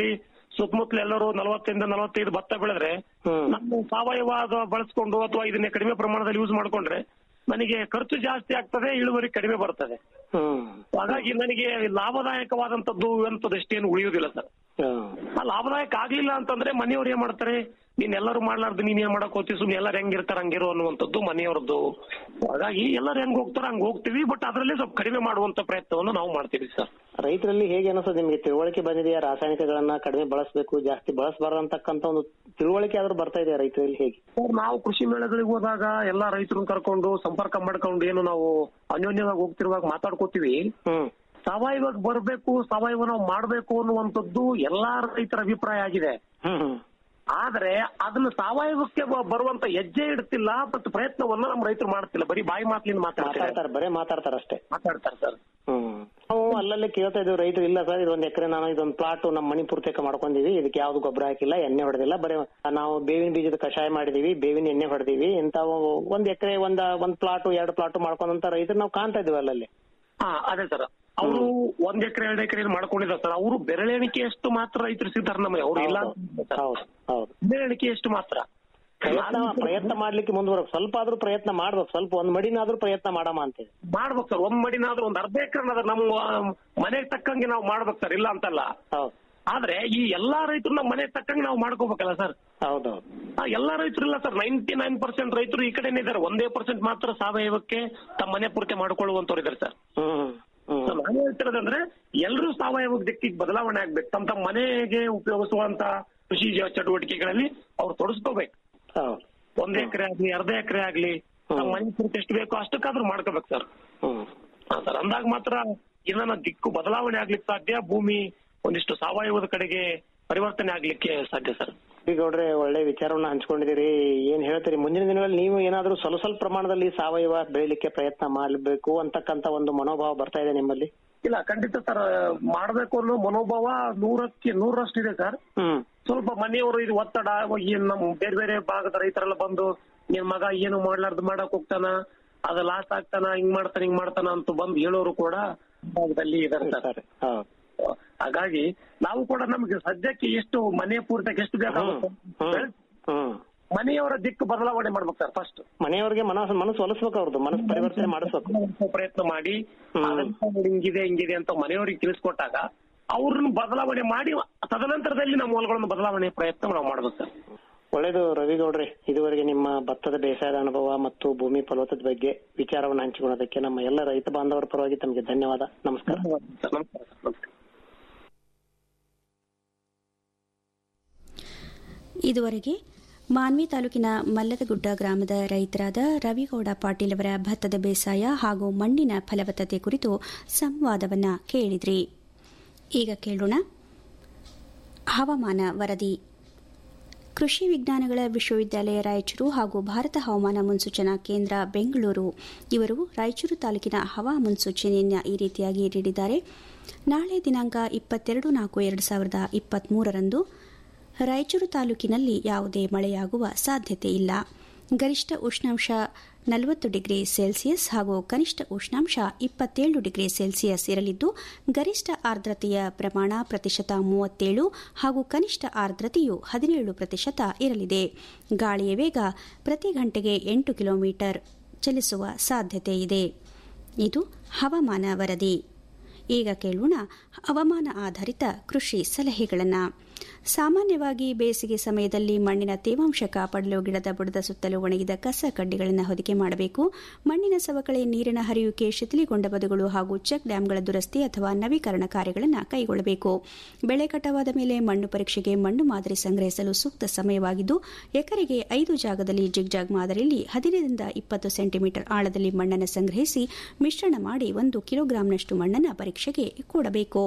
ಸುತ್ತಮುತ್ತಲು ಎಲ್ಲರೂ ನಲವತ್ತರಿಂದ ನಲವತ್ತೈದು ಭತ್ತ ಬೆಳೆದ್ರೆ ಹ್ಮ್. ನಮ್ಮ ಸಾವಯವ ಅದು ಬಳಸ್ಕೊಂಡು ಅಥವಾ ಇದನ್ನ ಕಡಿಮೆ ಪ್ರಮಾಣದಲ್ಲಿ ಯೂಸ್ ಮಾಡ್ಕೊಂಡ್ರೆ ನನಗೆ ಖರ್ಚು ಜಾಸ್ತಿ ಆಗ್ತದೆ ಇಳುವರಿ ಕಡಿಮೆ ಬರ್ತದೆ ಹ್ಮ್ ಹಾಗಾಗಿ ನನಗೆ ಲಾಭದಾಯಕವಾದಂತದ್ದು ಅಂತದಷ್ಟೇನು ಉಳಿಯುವುದಿಲ್ಲ ಸರ್ ಹ್ಮ್. ಆ ಲಾಭದಾಯಕ ಆಗ್ಲಿಲ್ಲ ಅಂತಂದ್ರೆ ಮನೆಯವ್ರು ಏನ್ ಮಾಡ್ತಾರೆ ನೀನ್ ಎಲ್ಲರೂ ಮಾಡ್ಲಾರ್ದು ನೀನ್ ಏನ್ ಮಾಡಕ್ ಹೋಗ್ತಿ ಸುಮ್ನೆ ಎಲ್ಲರೂ ಹೆಂಗಿರ್ತಾರ ಹಂಗಿರೋ ಅನ್ನುವಂಥದ್ದು ಮನೆಯವ್ರದ್ದು ಹಾಗಾಗಿ ಎಲ್ಲರೂ ಹೆಂಗ್ ಹೋಗ್ತಾರ ಹಂಗ್ ಹೋಗ್ತೀವಿ ಬಟ್ ಅದರಲ್ಲಿ ಸ್ವಲ್ಪ ಕಡಿಮೆ ಮಾಡುವಂತ ಪ್ರಯತ್ನವನ್ನು ನಾವು ಮಾಡ್ತೀವಿ ಸರ್ ರೈತರಲ್ಲಿ ಹೇಗೆ ಅನಿಸ್ತದೆ ನಿಮಗೆ ತಿಳುವಳಿಕೆ ಬಂದಿದೆಯಾ ರಾಸಾಯನಿಕಗಳನ್ನ ಕಡಿಮೆ ಬಳಸಬೇಕು ಜಾಸ್ತಿ ಬಳಸಬಾರ್ದು ಅಂತಕ್ಕಂತ ಒಂದು ತಿಳುವಳಿಕೆ ಆದ್ರೂ ಬರ್ತಾ ಇದೆಯಾ ರೈತರಲ್ಲಿ ಹೇಗೆ ಸರ್ ನಾವು ಕೃಷಿ ಮೇಳಗಳಿಗೆ ಹೋದಾಗ ಎಲ್ಲಾ ರೈತರನ್ನ ಕರ್ಕೊಂಡು ಸಂಪರ್ಕ ಮಾಡ್ಕೊಂಡು ಏನು ನಾವು ಅನ್ಯೋನ್ಯವಾಗಿ ಹೋಗ್ತಿರುವಾಗ ಮಾತಾಡ್ಕೋತೀವಿ ಹ್ಮ್ ಸಾವಯವಕ್ಕೆ ಬರಬೇಕು ಸಾವಯವ ನಾವು ಮಾಡ್ಬೇಕು ಅನ್ನುವಂಥದ್ದು ಎಲ್ಲಾ ರೈತರ ಅಭಿಪ್ರಾಯ ಆಗಿದೆ ಹ್ಮ್ ಹ್ಮ್ ಆದ್ರೆ ಅದನ್ನ ಸಾವಯವಕ್ಕೆ ಬ- ಬರುವಂತ ಹೆಜ್ಜೆ ಇಡ್ತಿಲ್ಲ ಮತ್ತು ಪ್ರಯತ್ನವನ್ನ ನಮ್ಮ ರೈತರು ಮಾಡ್ತಿಲ್ಲ ಬರೀ ಬಾಯಿ ಮಾತಿನಿಂದ ಮಾತಾಡ್ತಾರೆ ಮಾತಾಡ್ತಾರೆ ಬರೇ ಮಾತಾಡ್ತಾರೆ ಅಷ್ಟೇ ಮಾತಾಡ್ತಾರೆ ಸರ್ ಹ್ಮ್ ನಾವು ಅಲ್ಲಲ್ಲೇ ಕೇಳ್ತಾ ಇದ್ದೀವಿ ರೈತರು ಇಲ್ಲ ಸರ್ ಇದೊಂದ್ ಎಕರೆ ನಾನು ಇದೊಂದು ಪ್ಲಾಟ್ ನಮ್ಮ ಮಣಿ ಪೂರ್ತಕ ಮಾಡ್ಕೊಂಡಿದೀವಿ ಇದಕ್ಕೆ ಯಾವ್ದು ಗೊಬ್ಬರ ಹಾಕಿಲ್ಲ ಎಣ್ಣೆ ಹೊಡೆದಿಲ್ಲ ಬರೀ ನಾವು ಬೇವಿನ ಬೀಜದ ಕಷಾಯ ಮಾಡಿದೀವಿ ಬೇವಿನ ಎಣ್ಣೆ ಹೊಡೆದಿವಿ ಇಂತಾವು ಒಂದ್ ಎಕರೆ ಒಂದ್ ಒಂದ್ ಪ್ಲಾಟ್ ಎರಡು ಪ್ಲಾಟ್ ಮಾಡ್ಕೊಂಡಂತ ರೈತರು ನಾವು ಕಾಣ್ತಾ ಇದೀವಿ ಅಲ್ಲಲ್ಲಿ ಹಾ ಅದೇ ಸರ್ ಅವರು ಒಂದ್ ಎಕರೆ ಎರಡು ಎಕರೆ ಮಾಡ್ಕೊಂಡಿದ್ದಾರೆ ಸರ್ ಅವರು ಬೆರಳೆಣಿಕೆಯಷ್ಟು ಮಾತ್ರ ರೈತರು ಸಿಗ್ತಾರೆ ನಮಗೆ ಅವ್ರು ಇಲ್ಲ ಅಂತ ಸರ್. ಹೌದು ಹೌದು ಬೆರಳೆಣಿಕೆಯಷ್ಟು ಮಾತ್ರ ಪ್ರಯತ್ನ ಪ್ರಯತ್ನ ಮಾಡ್ಲಿಕ್ಕೆ ಮುಂದುವರೆಕ್ ಸ್ವಲ್ಪ ಆದ್ರೂ ಪ್ರಯತ್ನ ಮಾಡ್ಬೇಕು ಸ್ವಲ್ಪ ಒಂದ್ ಮಡಿನಾದ್ರೂ ಪ್ರಯತ್ನ ಮಾಡಮ್ಮ ಅಂತೇಳಿ ಮಾಡ್ಬೇಕು ಸರ್ ಒಂದ್ ಮಡಿನಾದ್ರೂ ಒಂದ್ ಅರ್ಧ ಎಕರೆ ನಮ್ಮ ಮನೆಗೆ ತಕ್ಕಂಗೆ ನಾವು ಮಾಡ್ಬೇಕು ಸರ್ ಇಲ್ಲ ಅಂತಲ್ಲ ಹೌದು ಆದ್ರೆ ಈ ಎಲ್ಲಾ ರೈತರು ನಮ್ಮ ಮನೆಗೆ ತಕ್ಕಂಗೆ ನಾವು ಮಾಡ್ಕೋಬೇಕಲ್ಲ ಸರ್ ಹೌದೌದು ಆ, ಎಲ್ಲಾ ರೈತರು ಇಲ್ಲ ಸರ್ ನೈಂಟಿ ನೈನ್ ಪರ್ಸೆಂಟ್ ರೈತರು ಈ ಕಡೆನೇ ಇದ್ದಾರೆ ಒಂದೇ ಪರ್ಸೆಂಟ್ ಮಾತ್ರ ಸಾವಯವಕ್ಕೆ ತಮ್ಮ ಮನೆ ಪೂರ್ತಿ ಮಾಡ್ಕೊಳ್ಳುವಂತವ್ರು ಇದ್ದಾರೆ ಸರ್ ಹ್ಮ್ ಹ್ಮ್ ಸೊ ನಾನು ಹೇಳ್ತಿರೋದಂದ್ರೆ ಎಲ್ಲರೂ ಸಾವಯವ ದಿಕ್ಕಿಗೆ ಬದಲಾವಣೆ ಆಗ್ಬೇಕು ತಮ್ಮ ತಮ್ಮ ಮನೆಗೆ ಉಪಯೋಗಿಸುವಂತ ಕೃಷಿ ಜ- ಚಟುವಟಿಕೆಗಳಲ್ಲಿ ಅವ್ರು ತೊಡಸ್ಕೋಬೇಕು ಹೌದು ಒಂದ್ ಎಕರೆ ಆಗ್ಲಿ ಅರ್ಧ ಎಕರೆ ಆಗ್ಲಿ ತಮ್ಮ ಮನೆ ಪೂರ್ತಿ ಎಷ್ಟು ಬೇಕೋ ಅಷ್ಟಕ್ಕಾದ್ರೂ ಮಾಡ್ಕೋಬೇಕು ಸರ್ ಹ್ಮ್ ಸರ್ ಅಂದಾಗ ಮಾತ್ರ ಇದನ್ನ ದಿಕ್ಕು ಬದಲಾವಣೆ ಆಗ್ಲಿಕ್ಕೆ ಸಾಧ್ಯ ಭೂಮಿ ಒಂದಿಷ್ಟು ಸಾವಯವದ ಕಡೆಗೆ ಪರಿವರ್ತನೆ ಆಗ್ಲಿಕ್ಕೆ ಸಾಧ್ಯ ಸರ್ ಗೌಡ್ರೆ ಒಳ್ಳೆ ವಿಚಾರವನ್ನ ಹಂಚ್ಕೊಂಡಿದ್ದೀರಿ ಏನ್ ಹೇಳ್ತೀರಿ ಮುಂದಿನ ದಿನಗಳಲ್ಲಿ ನೀವು ಏನಾದ್ರೂ ಸ್ವಲ್ಪ ಸ್ವಲ್ಪ ಪ್ರಮಾಣದಲ್ಲಿ ಸಾವಯವ ಬೆಳಿಲಿಕ್ಕೆ ಪ್ರಯತ್ನ ಮಾಡಬೇಕು ಅಂತಕ್ಕಂತ ಒಂದು ಮನೋಭಾವ ಬರ್ತಾ ಇದೆ ನಿಮ್ಮಲ್ಲಿ ಇಲ್ಲ ಖಂಡಿತ ಸರ್ ಮಾಡ್ಬೇಕು ಅನ್ನೋ ಮನೋಭಾವ ನೂರಕ್ಕೆ ನೂರರಷ್ಟು ಇದೆ ಸರ್ ಹ್ಮ್ ಸ್ವಲ್ಪ ಮನೆಯವರು ಇದು ಒತ್ತಡ ಏನ್ ನಮ್ ಬೇರೆ ಬೇರೆ ಭಾಗದ ರೈತರೆಲ್ಲ ಬಂದು ನಿನ್ ಮಗ ಏನು ಮಾಡ್ಲಾರ್ದು ಮಾಡಕ್ ಹೋಗ್ತಾನ ಅದ ಲಾಸ್ ಆಗ್ತಾನ ಹಿಂಗ್ ಮಾಡ್ತಾನ ಹಿಂಗ್ ಮಾಡ್ತಾನ ಅಂತ ಬಂದು ಹೇಳೋರು ಕೂಡ ಭಾಗದಲ್ಲಿ ಇದಾರೆ ಸರ್ ಸರಿ ಹೌದು ಹಾಗಾಗಿ ನಾವು ಕೂಡ ನಮ್ಗೆ ಸದ್ಯಕ್ಕೆ ಎಷ್ಟು ಮನೆ ಪೂರ್ತಕ್ಕೆ ಎಷ್ಟು ಬೇಕಾಗುತ್ತೆ ಹ್ಮ್ ಹ್ಮ್ ಮನೆಯವರ ದಿಕ್ಕು ಬದಲಾವಣೆ ಮಾಡ್ಬೇಕು ಸರ್ ಫಸ್ಟ್ ಮನೆಯವ್ರಿಗೆ ಮನಸ್ಸು ಮನಸ್ಸು ಒಲಿಸ್ಬೇಕು ಅವ್ರದ್ದು ಮನಸ್ಸು ಪರಿವರ್ತನೆ ಮಾಡಿಸ್ಬೇಕು ಪ್ರಯತ್ನ ಮಾಡಿ ಹ್ಮ್. ಅದನ್ನ ಹಿಂಗಿದೆ ಹಿಂಗಿದೆ ಅಂತ ಮನೆಯವರಿಗೆ ತಿಳಿಸ್ಕೊಟ್ಟಾಗ ಅವ್ರನ್ನ ಬದಲಾವಣೆ ಮಾಡಿ ತದನಂತರದಲ್ಲಿ ನಮ್ಮ ಹೊಲಗಳನ್ನು ಬದಲಾವಣೆ ಪ್ರಯತ್ನ ನಾವು ಮಾಡ್ಬೇಕು ಸರ್ ಒಳ್ಳೇದು ರವಿ ಗೌಡ್ರೆ ಇದುವರೆಗೆ ನಿಮ್ಮ ಭತ್ತದ ಬೇಸಾಯದ ಅನುಭವ ಮತ್ತು ಭೂಮಿ ಫಲವತ್ತದ ಬಗ್ಗೆ ವಿಚಾರವನ್ನು ಹಂಚಿಕೊಳ್ಳೋದಕ್ಕೆ ನಮ್ಮ ಎಲ್ಲ ರೈತ ಬಾಂಧವರ ಪರವಾಗಿ ತಮಗೆ ಧನ್ಯವಾದ ನಮಸ್ಕಾರ ಸರ್ ನಮಸ್ಕಾರ ಸರ್ ನಮಸ್ಕಾರ ಇದುವರೆಗೆ ಮಾನ್ವಿ ತಾಲೂಕಿನ ಮಲ್ಲದಗುಡ್ಡ ಗ್ರಾಮದ ರೈತರಾದ ರವಿಗೌಡ ಪಾಟೀಲ್ ಅವರ ಭತ್ತದ ಬೇಸಾಯ ಹಾಗೂ ಮಣ್ಣಿನ ಫಲವತ್ತತೆ ಕುರಿತು ಸಂವಾದವನ್ನ ಕೇಳಿದ್ರಿ ಈಗ ಕೇಳೋಣ ಹವಾಮಾನ ವರದಿ ಕೃಷಿ ವಿಜ್ಞಾನಗಳ ವಿಶ್ವವಿದ್ಯಾಲಯ ರಾಯಚೂರು ಹಾಗೂ ಭಾರತ ಹವಾಮಾನ ಮುನ್ಸೂಚನಾ ಕೇಂದ್ರ ಬೆಂಗಳೂರು ಇವರು ರಾಯಚೂರು ತಾಲೂಕಿನ ಹವಾ ಮುನ್ಸೂಚನೆಯನ್ನು ಈ ರೀತಿಯಾಗಿ ನೀಡಿದ್ದಾರೆ ನಾಳೆ ದಿನಾಂಕ ಇಪ್ಪತ್ತೆರಡು ನಾಲ್ಕು ಎರಡು ಸಾವಿರದ ಇಪ್ಪತ್ಮೂರರಂದು ರಾಯಚೂರು ತಾಲೂಕಿನಲ್ಲಿ ಯಾವುದೇ ಮಳೆಯಾಗುವ ಸಾಧ್ಯತೆ ಇಲ್ಲ ಗರಿಷ್ಠ ಉಷ್ಣಾಂಶ ನಲವತ್ತು ಡಿಗ್ರಿ ಸೆಲ್ಸಿಯಸ್ ಹಾಗೂ ಕನಿಷ್ಠ ಉಷ್ಣಾಂಶ ಇಪ್ಪತ್ತೇಳು ಡಿಗ್ರಿ ಸೆಲ್ಸಿಯಸ್ ಇರಲಿದ್ದು ಗರಿಷ್ಠ ಆರ್ದ್ರತೆಯ ಪ್ರಮಾಣ ಪ್ರತಿಶತ ಮೂವತ್ತೇಳು ಹಾಗೂ ಕನಿಷ್ಠ ಆರ್ದ್ರತೆಯು ಹದಿನೇಳು ಪ್ರತಿಶತ ಇರಲಿದೆ ಗಾಳಿಯ ವೇಗ ಪ್ರತಿ ಗಂಟೆಗೆ ಎಂಟು ಕಿಲೋಮೀಟರ್ ಚಲಿಸುವ ಸಾಧ್ಯತೆ ಇದೆ ಇದು ಹವಾಮಾನ ವರದಿ ಈಗ ಕೇಳೋಣ ಹವಾಮಾನ ಆಧಾರಿತ ಕೃಷಿ ಸಲಹೆಗಳನ್ನು ಸಾಮಾನ್ಯವಾಗಿ ಬೇಸಿಗೆ ಸಮಯದಲ್ಲಿ ಮಣ್ಣಿನ ತೇವಾಂಶ ಕಾಪಾಡಲು ಗಿಡದ ಬುಡದ ಸುತ್ತಲೂ ಒಣಗಿದ ಕಸ ಕಡ್ಡಿಗಳನ್ನು ಹೊದಿಕೆ ಮಾಡಬೇಕು ಮಣ್ಣಿನ ಸವಕಳಿ ನೀರಿನ ಹರಿಯುವಿಕೆ ಶಿಥಿಲಿಗೊಂಡ ಬದುಗಳು ಹಾಗೂ ಚೆಕ್ ಡ್ಯಾಂಗಳ ದುರಸ್ತಿ ಅಥವಾ ನವೀಕರಣ ಕಾರ್ಯಗಳನ್ನು ಕೈಗೊಳ್ಳಬೇಕು ಬೆಳೆ ಕಟಾವಾದ ಮೇಲೆ ಮಣ್ಣು ಪರೀಕ್ಷೆಗೆ ಮಣ್ಣು ಮಾದರಿ ಸಂಗ್ರಹಿಸಲು ಸೂಕ್ತ ಸಮಯವಾಗಿದ್ದು ಎಕರೆಗೆ ಐದು ಜಾಗದಲ್ಲಿ ಜಿಗ್ಜಾಗ್ ಮಾದರಿಯಲ್ಲಿ ಹದಿನೈದರಿಂದ ಇಪ್ಪತ್ತು ಸೆಂಟಿಮೀಟರ್ ಆಳದಲ್ಲಿ ಮಣ್ಣನ್ನು ಸಂಗ್ರಹಿಸಿ ಮಿಶ್ರಣ ಮಾಡಿ ಒಂದು ಕಿಲೋಗ್ರಾಂನಷ್ಟು ಮಣ್ಣನ್ನು ಪರೀಕ್ಷೆಗೆ ಕೊಡಬೇಕು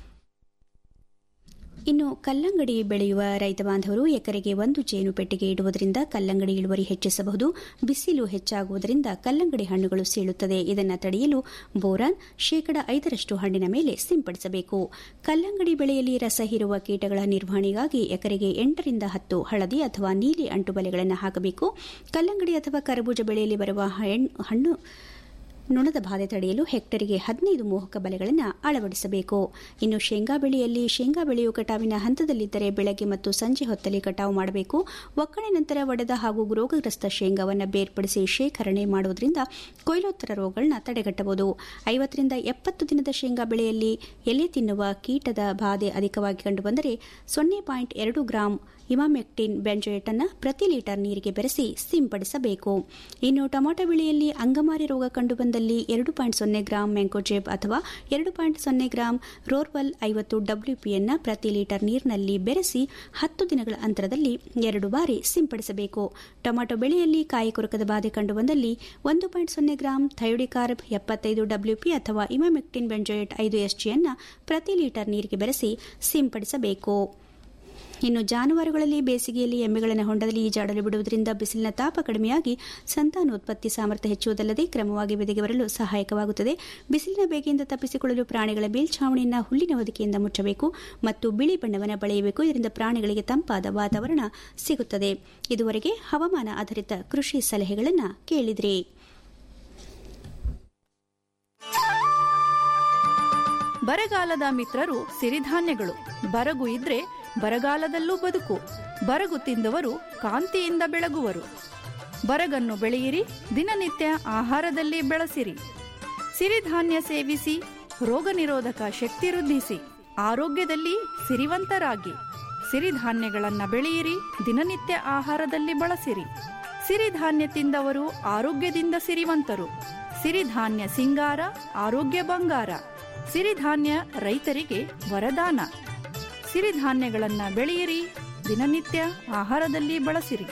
ಇನ್ನು ಕಲ್ಲಂಗಡಿ ಬೆಳೆಯುವ ರೈತ ಬಾಂಧವರು ಎಕರೆಗೆ ಒಂದು ಜೇನು ಪೆಟ್ಟಿಗೆ ಇಡುವುದರಿಂದ ಕಲ್ಲಂಗಡಿ ಇಳುವರಿ ಹೆಚ್ಚಿಸಬಹುದು ಬಿಸಿಲು ಹೆಚ್ಚಾಗುವುದರಿಂದ ಕಲ್ಲಂಗಡಿ ಹಣ್ಣುಗಳು ಸೀಳುತ್ತದೆ ಇದನ್ನು ತಡೆಯಲು ಬೋರಾನ್ ಶೇಕಡ ಐದರಷ್ಟು ಹಣ್ಣಿನ ಮೇಲೆ ಸಿಂಪಡಿಸಬೇಕು ಕಲ್ಲಂಗಡಿ ಬೆಳೆಯಲ್ಲಿ ರಸ ಹೀರುವ ಕೀಟಗಳ ನಿರ್ವಹಣೆಗಾಗಿ ಎಕರೆಗೆ ಎಂಟರಿಂದ ಹತ್ತು ಹಳದಿ ಅಥವಾ ನೀಲಿ ಅಂಟುಬಲೆಗಳನ್ನು ಹಾಕಬೇಕು ಕಲ್ಲಂಗಡಿ ಅಥವಾ ಕರಬೂಜ ಬೆಳೆಯಲ್ಲಿ ಬರುವ ಹಣ್ಣು ನೊಣದ ಬಾಧೆ ತಡೆಯಲು ಹೆಕ್ಟರಿಗೆ ಹದಿನೈದು ಮೋಹಕ ಬಲೆಗಳನ್ನು ಅಳವಡಿಸಬೇಕು ಇನ್ನು ಶೇಂಗಾ ಬೆಳೆಯಲ್ಲಿ ಶೇಂಗಾ ಬೆಳೆಯು ಕಟಾವಿನ ಹಂತದಲ್ಲಿದ್ದರೆ ಬೆಳಗ್ಗೆ ಮತ್ತು ಸಂಜೆ ಹೊತ್ತಲ್ಲಿ ಕಟಾವು ಮಾಡಬೇಕು ಒಕ್ಕಣೆ ನಂತರ ಒಡೆದ ಹಾಗೂ ರೋಗಗ್ರಸ್ತ ಶೇಂಗಾವನ್ನು ಬೇರ್ಪಡಿಸಿ ಶೇಖರಣೆ ಮಾಡುವುದರಿಂದ ಕೊಯ್ಲೋತ್ತರ ರೋಗಗಳನ್ನ ತಡೆಗಟ್ಟಬಹುದು ಐವತ್ತರಿಂದ ಎಪ್ಪತ್ತು ದಿನದ ಶೇಂಗಾ ಬೆಳೆಯಲ್ಲಿ ಎಲೆ ತಿನ್ನುವ ಕೀಟದ ಬಾಧೆ ಅಧಿಕವಾಗಿ ಕಂಡುಬಂದರೆ ಸೊನ್ನೆ ಪಾಯಿಂಟ್ ಎರಡು ಗ್ರಾಂ ಇಮಾಮೆಕ್ಟಿನ್ ಬೆಂಜೋಯೇಟ್ ಅನ್ನು ಪ್ರತಿ ಲೀಟರ್ ನೀರಿಗೆ ಬೆರೆಸಿ ಸಿಂಪಡಿಸಬೇಕು ಇನ್ನು ಟೊಮಾಟೊ ಬೆಳೆಯಲ್ಲಿ ಅಂಗಮಾರಿ ರೋಗ ಕಂಡುಬಂದಲ್ಲಿ ಎರಡು ಪಾಯಿಂಟ್ ಸೊನ್ನೆ ಗ್ರಾಂ ಮೆಂಕೋಜೇಬ್ ಅಥವಾ ಎರಡು ಪಾಯಿಂಟ್ ಸೊನ್ನೆ ಗ್ರಾಂ ರೋರ್ವಲ್ ಐವತ್ತು ಡಬ್ಲ್ಯೂಪಿಯನ್ನು ಪ್ರತಿ ಲೀಟರ್ ನೀರಿನಲ್ಲಿ ಬೆರೆಸಿ ಹತ್ತು ದಿನಗಳ ಅಂತರದಲ್ಲಿ ಎರಡು ಬಾರಿ ಸಿಂಪಡಿಸಬೇಕು ಟೊಮಾಟೊ ಬೆಳೆಯಲ್ಲಿ ಕಾಯಿ ಕೊರಕದ ಬಾಧೆ ಕಂಡುಬಂದಲ್ಲಿ ಒಂದು ಪಾಯಿಂಟ್ ಸೊನ್ನೆ ಗ್ರಾಂ ಥೈಡಿಕಾರ್ಬ್ ಎಪ್ಪತ್ತೈದು ಡಬ್ಲ್ಯೂಪಿ ಅಥವಾ ಇಮಾಮೆಕ್ಟಿನ್ ಬೆಂಜೋಯೇಟ್ ಐದು ಎಸ್ಜಿಯನ್ನು ಪ್ರತಿ ಲೀಟರ್ ನೀರಿಗೆ ಬೆರೆಸಿ ಸಿಂಪಡಿಸಬೇಕು ಇನ್ನು ಜಾನುವಾರುಗಳಲ್ಲಿ ಬೇಸಿಗೆಯಲ್ಲಿ ಎಮ್ಮೆಗಳನ್ನು ಹೊಂಡದಲ್ಲಿ ಈಜಾಡಲು ಬಿಡುವುದರಿಂದ ಬಿಸಿಲಿನ ತಾಪ ಕಡಿಮೆಯಾಗಿ ಸಂತಾನೋತ್ಪತ್ತಿ ಸಾಮರ್ಥ್ಯ ಹೆಚ್ಚುವುದಲ್ಲದೆ ಕ್ರಮವಾಗಿ ಬೆದೆಗೆ ಬರಲು ಸಹಾಯಕವಾಗುತ್ತದೆ ಬಿಸಿಲಿನ ಬೇಗೆಯಿಂದ ತಪ್ಪಿಸಿಕೊಳ್ಳಲು ಪ್ರಾಣಿಗಳ ಮೇಲ್ಛಾವಣಿಯನ್ನು ಹುಲ್ಲಿನ ಹೊದಿಕೆಯಿಂದ ಮುಚ್ಚಬೇಕು ಮತ್ತು ಬಿಳಿ ಬಣ್ಣವನ್ನು ಬಳೆಯಬೇಕು ಇದರಿಂದ ಪ್ರಾಣಿಗಳಿಗೆ ತಂಪಾದ ವಾತಾವರಣ ಸಿಗುತ್ತದೆ ಇದುವರೆಗೆ ಹವಾಮಾನ ಆಧಾರಿತ ಕೃಷಿ ಸಲಹೆಗಳನ್ನು ಕೇಳಿದ್ರಿ ಬರಗಾಲದ ಮಿತ್ರರು ಸಿರಿಧಾನ್ಯಗಳು ಬರಗು ಇದ್ರೆ ಬರಗಾಲದಲ್ಲೂ ಬದುಕು ಬರಗು ತಿಂದವರು ಕಾಂತಿಯಿಂದ ಬೆಳಗುವರು ಬರಗನ್ನು ಬೆಳೆಯಿರಿ ದಿನನಿತ್ಯ ಆಹಾರದಲ್ಲಿ ಬೆಳೆಸಿರಿ ಸಿರಿಧಾನ್ಯ ಸೇವಿಸಿ ರೋಗ ನಿರೋಧಕ ಶಕ್ತಿ ವೃದ್ಧಿಸಿ ಆರೋಗ್ಯದಲ್ಲಿ ಸಿರಿವಂತರಾಗಿ ಸಿರಿಧಾನ್ಯಗಳನ್ನು ಬೆಳೆಯಿರಿ ದಿನನಿತ್ಯ ಆಹಾರದಲ್ಲಿ ಬಳಸಿರಿ ಸಿರಿಧಾನ್ಯ ತಿಂದವರು ಆರೋಗ್ಯದಿಂದ ಸಿರಿವಂತರು ಸಿರಿಧಾನ್ಯ ಸಿಂಗಾರ ಆರೋಗ್ಯ ಬಂಗಾರ ಸಿರಿಧಾನ್ಯ ರೈತರಿಗೆ ವರದಾನ ಸಿರಿಧಾನ್ಯಗಳನ್ನು ಬೆಳೆಯಿರಿ ದಿನನಿತ್ಯ ಆಹಾರದಲ್ಲಿ ಬಳಸಿರಿ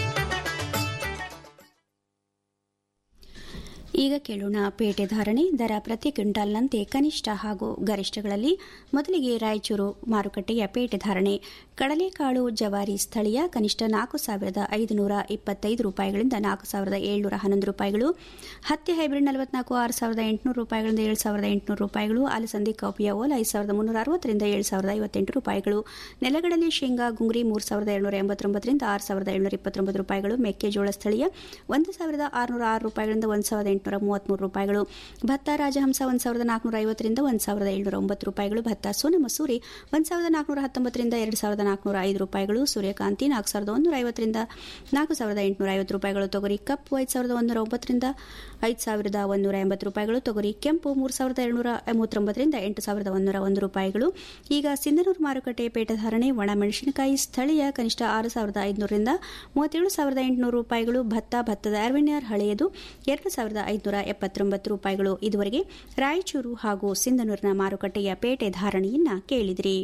ಈಗ ಕೇಳೋಣ ಪೇಟೆ ಧಾರಣೆ ದರ ಪ್ರತಿ ಕ್ವಿಂಟಾಲ್ನಂತೆ ಕನಿಷ್ಠ ಹಾಗೂ ಗರಿಷ್ಠಗಳಲ್ಲಿ ಮೊದಲಿಗೆ ರಾಯಚೂರು ಮಾರುಕಟ್ಟೆಯ ಪೇಟೆ ಧಾರಣೆ ಕಡಲೆಕಾಳು ಜವಾರಿ ಸ್ಥಳೀಯ ಕನಿಷ್ಠ ನಾಲ್ಕು ಸಾವಿರದ ಐದುನೂರ ಇಪ್ಪತ್ತೈದು ರೂಪಾಯಿಗಳಿಂದ ನಾಲ್ಕು ಸಾವಿರದ ಏಳ್ನೂರ ಹನ್ನೊಂದು ರೂಪಾಯಿಗಳು ಹತ್ತಿ ಹೈಬ್ರಿಡ್ ನಲವತ್ನಾಲ್ಕು ಆರು ಸಾವಿರದ ಎಂಟುನೂರು ರೂಪಾಯಿಗಳಿಂದ ಏಳು ಸಾವಿರದ ಎಂಟುನೂರು ರೂಪಾಯಿಗಳು ಅಲಸಂದಿ ಕಾಪಿಯ ಓಲ್ ಐದು ಸಾವಿರದ ಮುನ್ನೂರ ಅರವತ್ತರಿಂದ ಏಳು ಸಾವಿರದ ಐವತ್ತೆಂಟು ರೂಪಾಯಿಗಳು ನೆಲಗಡಲೆ ಶೇಂಗಾ ಗುಂಗ್ರಿ ಮೂರು ಸಾವಿರದ ಏಳ್ನೂರ ಎಂಬತ್ತೊಂಬತ್ತರಿಂದ ಆರು ಸಾವಿರದ ಏಳ್ನೂರ ಇಪ್ಪತ್ತೊಂಬತ್ತು ರೂಪಾಯಿಗಳು ಮೆಕ್ಕೆಜೋಳ ಸ್ಥಳೀಯ ಒಂದು ಸಾವಿರದ ಆರುನೂರ ಆರು ರೂಪಾಯಿಗಳಿಂದ ಒಂದು ಸಾವಿರದ ಎಂಟುನೂರ ಮೂವತ್ಮೂರು ರೂಪಾಯಿಗಳು ಭತ್ತ ರಾಜಹಂಸ ಒಂದು ಸಾವಿರದ ನಾಲ್ಕುನೂರ ಐವತ್ತರಿಂದ ಒಂದು ಸಾವಿರದ ಏಳ್ನೂರ ಒಂಬತ್ತು ರೂಪಾಯಿಗಳು ಭತ್ತ ಸೋನ ಮಸೂರಿ ಒಂದು ಸಾವಿರದ ನಾಲ್ಕುನೂರ ಹತ್ತೊಂಬತ್ತರಿಂದ ಎರಡು ಸಾವಿರದ ನಾಲ್ಕುನೂರ ಐದು ರೂಪಾಯಿಗಳು ಸೂರ್ಯಕಾಂತಿ ನಾಲ್ಕು ಸಾವಿರದ ಒಂದೂರ ಐವತ್ತರಿಂದ ನಾಲ್ಕು ಸಾವಿರದ ಎಂಟುನೂರ ಐವತ್ತು ರೂಪಾಯಿಗಳು ತೊಗರಿ ಕಪ್ಪು ಐದು ಸಾವಿರದ ಒಂದೂರ ಒಂಬತ್ತರಿಂದ ಐದು ಸಾವಿರದ ಒಂದೂರ ಎಂಬತ್ತು ರೂಪಾಯಿಗಳು ತೊಗರಿ ಕೆಂಪು ಮೂರು ಸಾವಿರದ ಏಳ್ನೂರ ಮೂವತ್ತೊಂಬತ್ತರಿಂದ ಎಂಟು ಸಾವಿರದ ಒಂದೂರ ಒಂದು ರೂಪಾಯಿಗಳು ಈಗ ಸಿಂಧನೂರು ಮಾರುಕಟ್ಟೆ ಪೇಟಧಾರಣೆ ಒಣ ಮೆಣಸಿನಕಾಯಿ ಸ್ಥಳೀಯ ಕನಿಷ್ಠ ಆರು ಸಾವಿರದ ಐದುನೂರರಿಂದ ಮೂವತ್ತೇಳು ಸಾವಿರದ ಎಂಟುನೂರು ರೂಪಾಯಿಗಳು ಭತ್ತ ಭತ್ತದ ಅರ್ವಿನಿಯರ್ ಹಳೆಯದು ಎರಡು ಸಾವಿರದ ಐದುನೂರ ಎಪ್ಪತ್ತೊಂಬತ್ತು ರೂಪಾಯಿಗಳು ಇದುವರೆಗೆ ರಾಯಚೂರು ಹಾಗೂ ಸಿಂಧನೂರಿನ ಮಾರುಕಟ್ಟೆಯ ಪೇಟೆ ಧಾರಣೆಯನ್ನ ಕೇಳಿದಿರಿ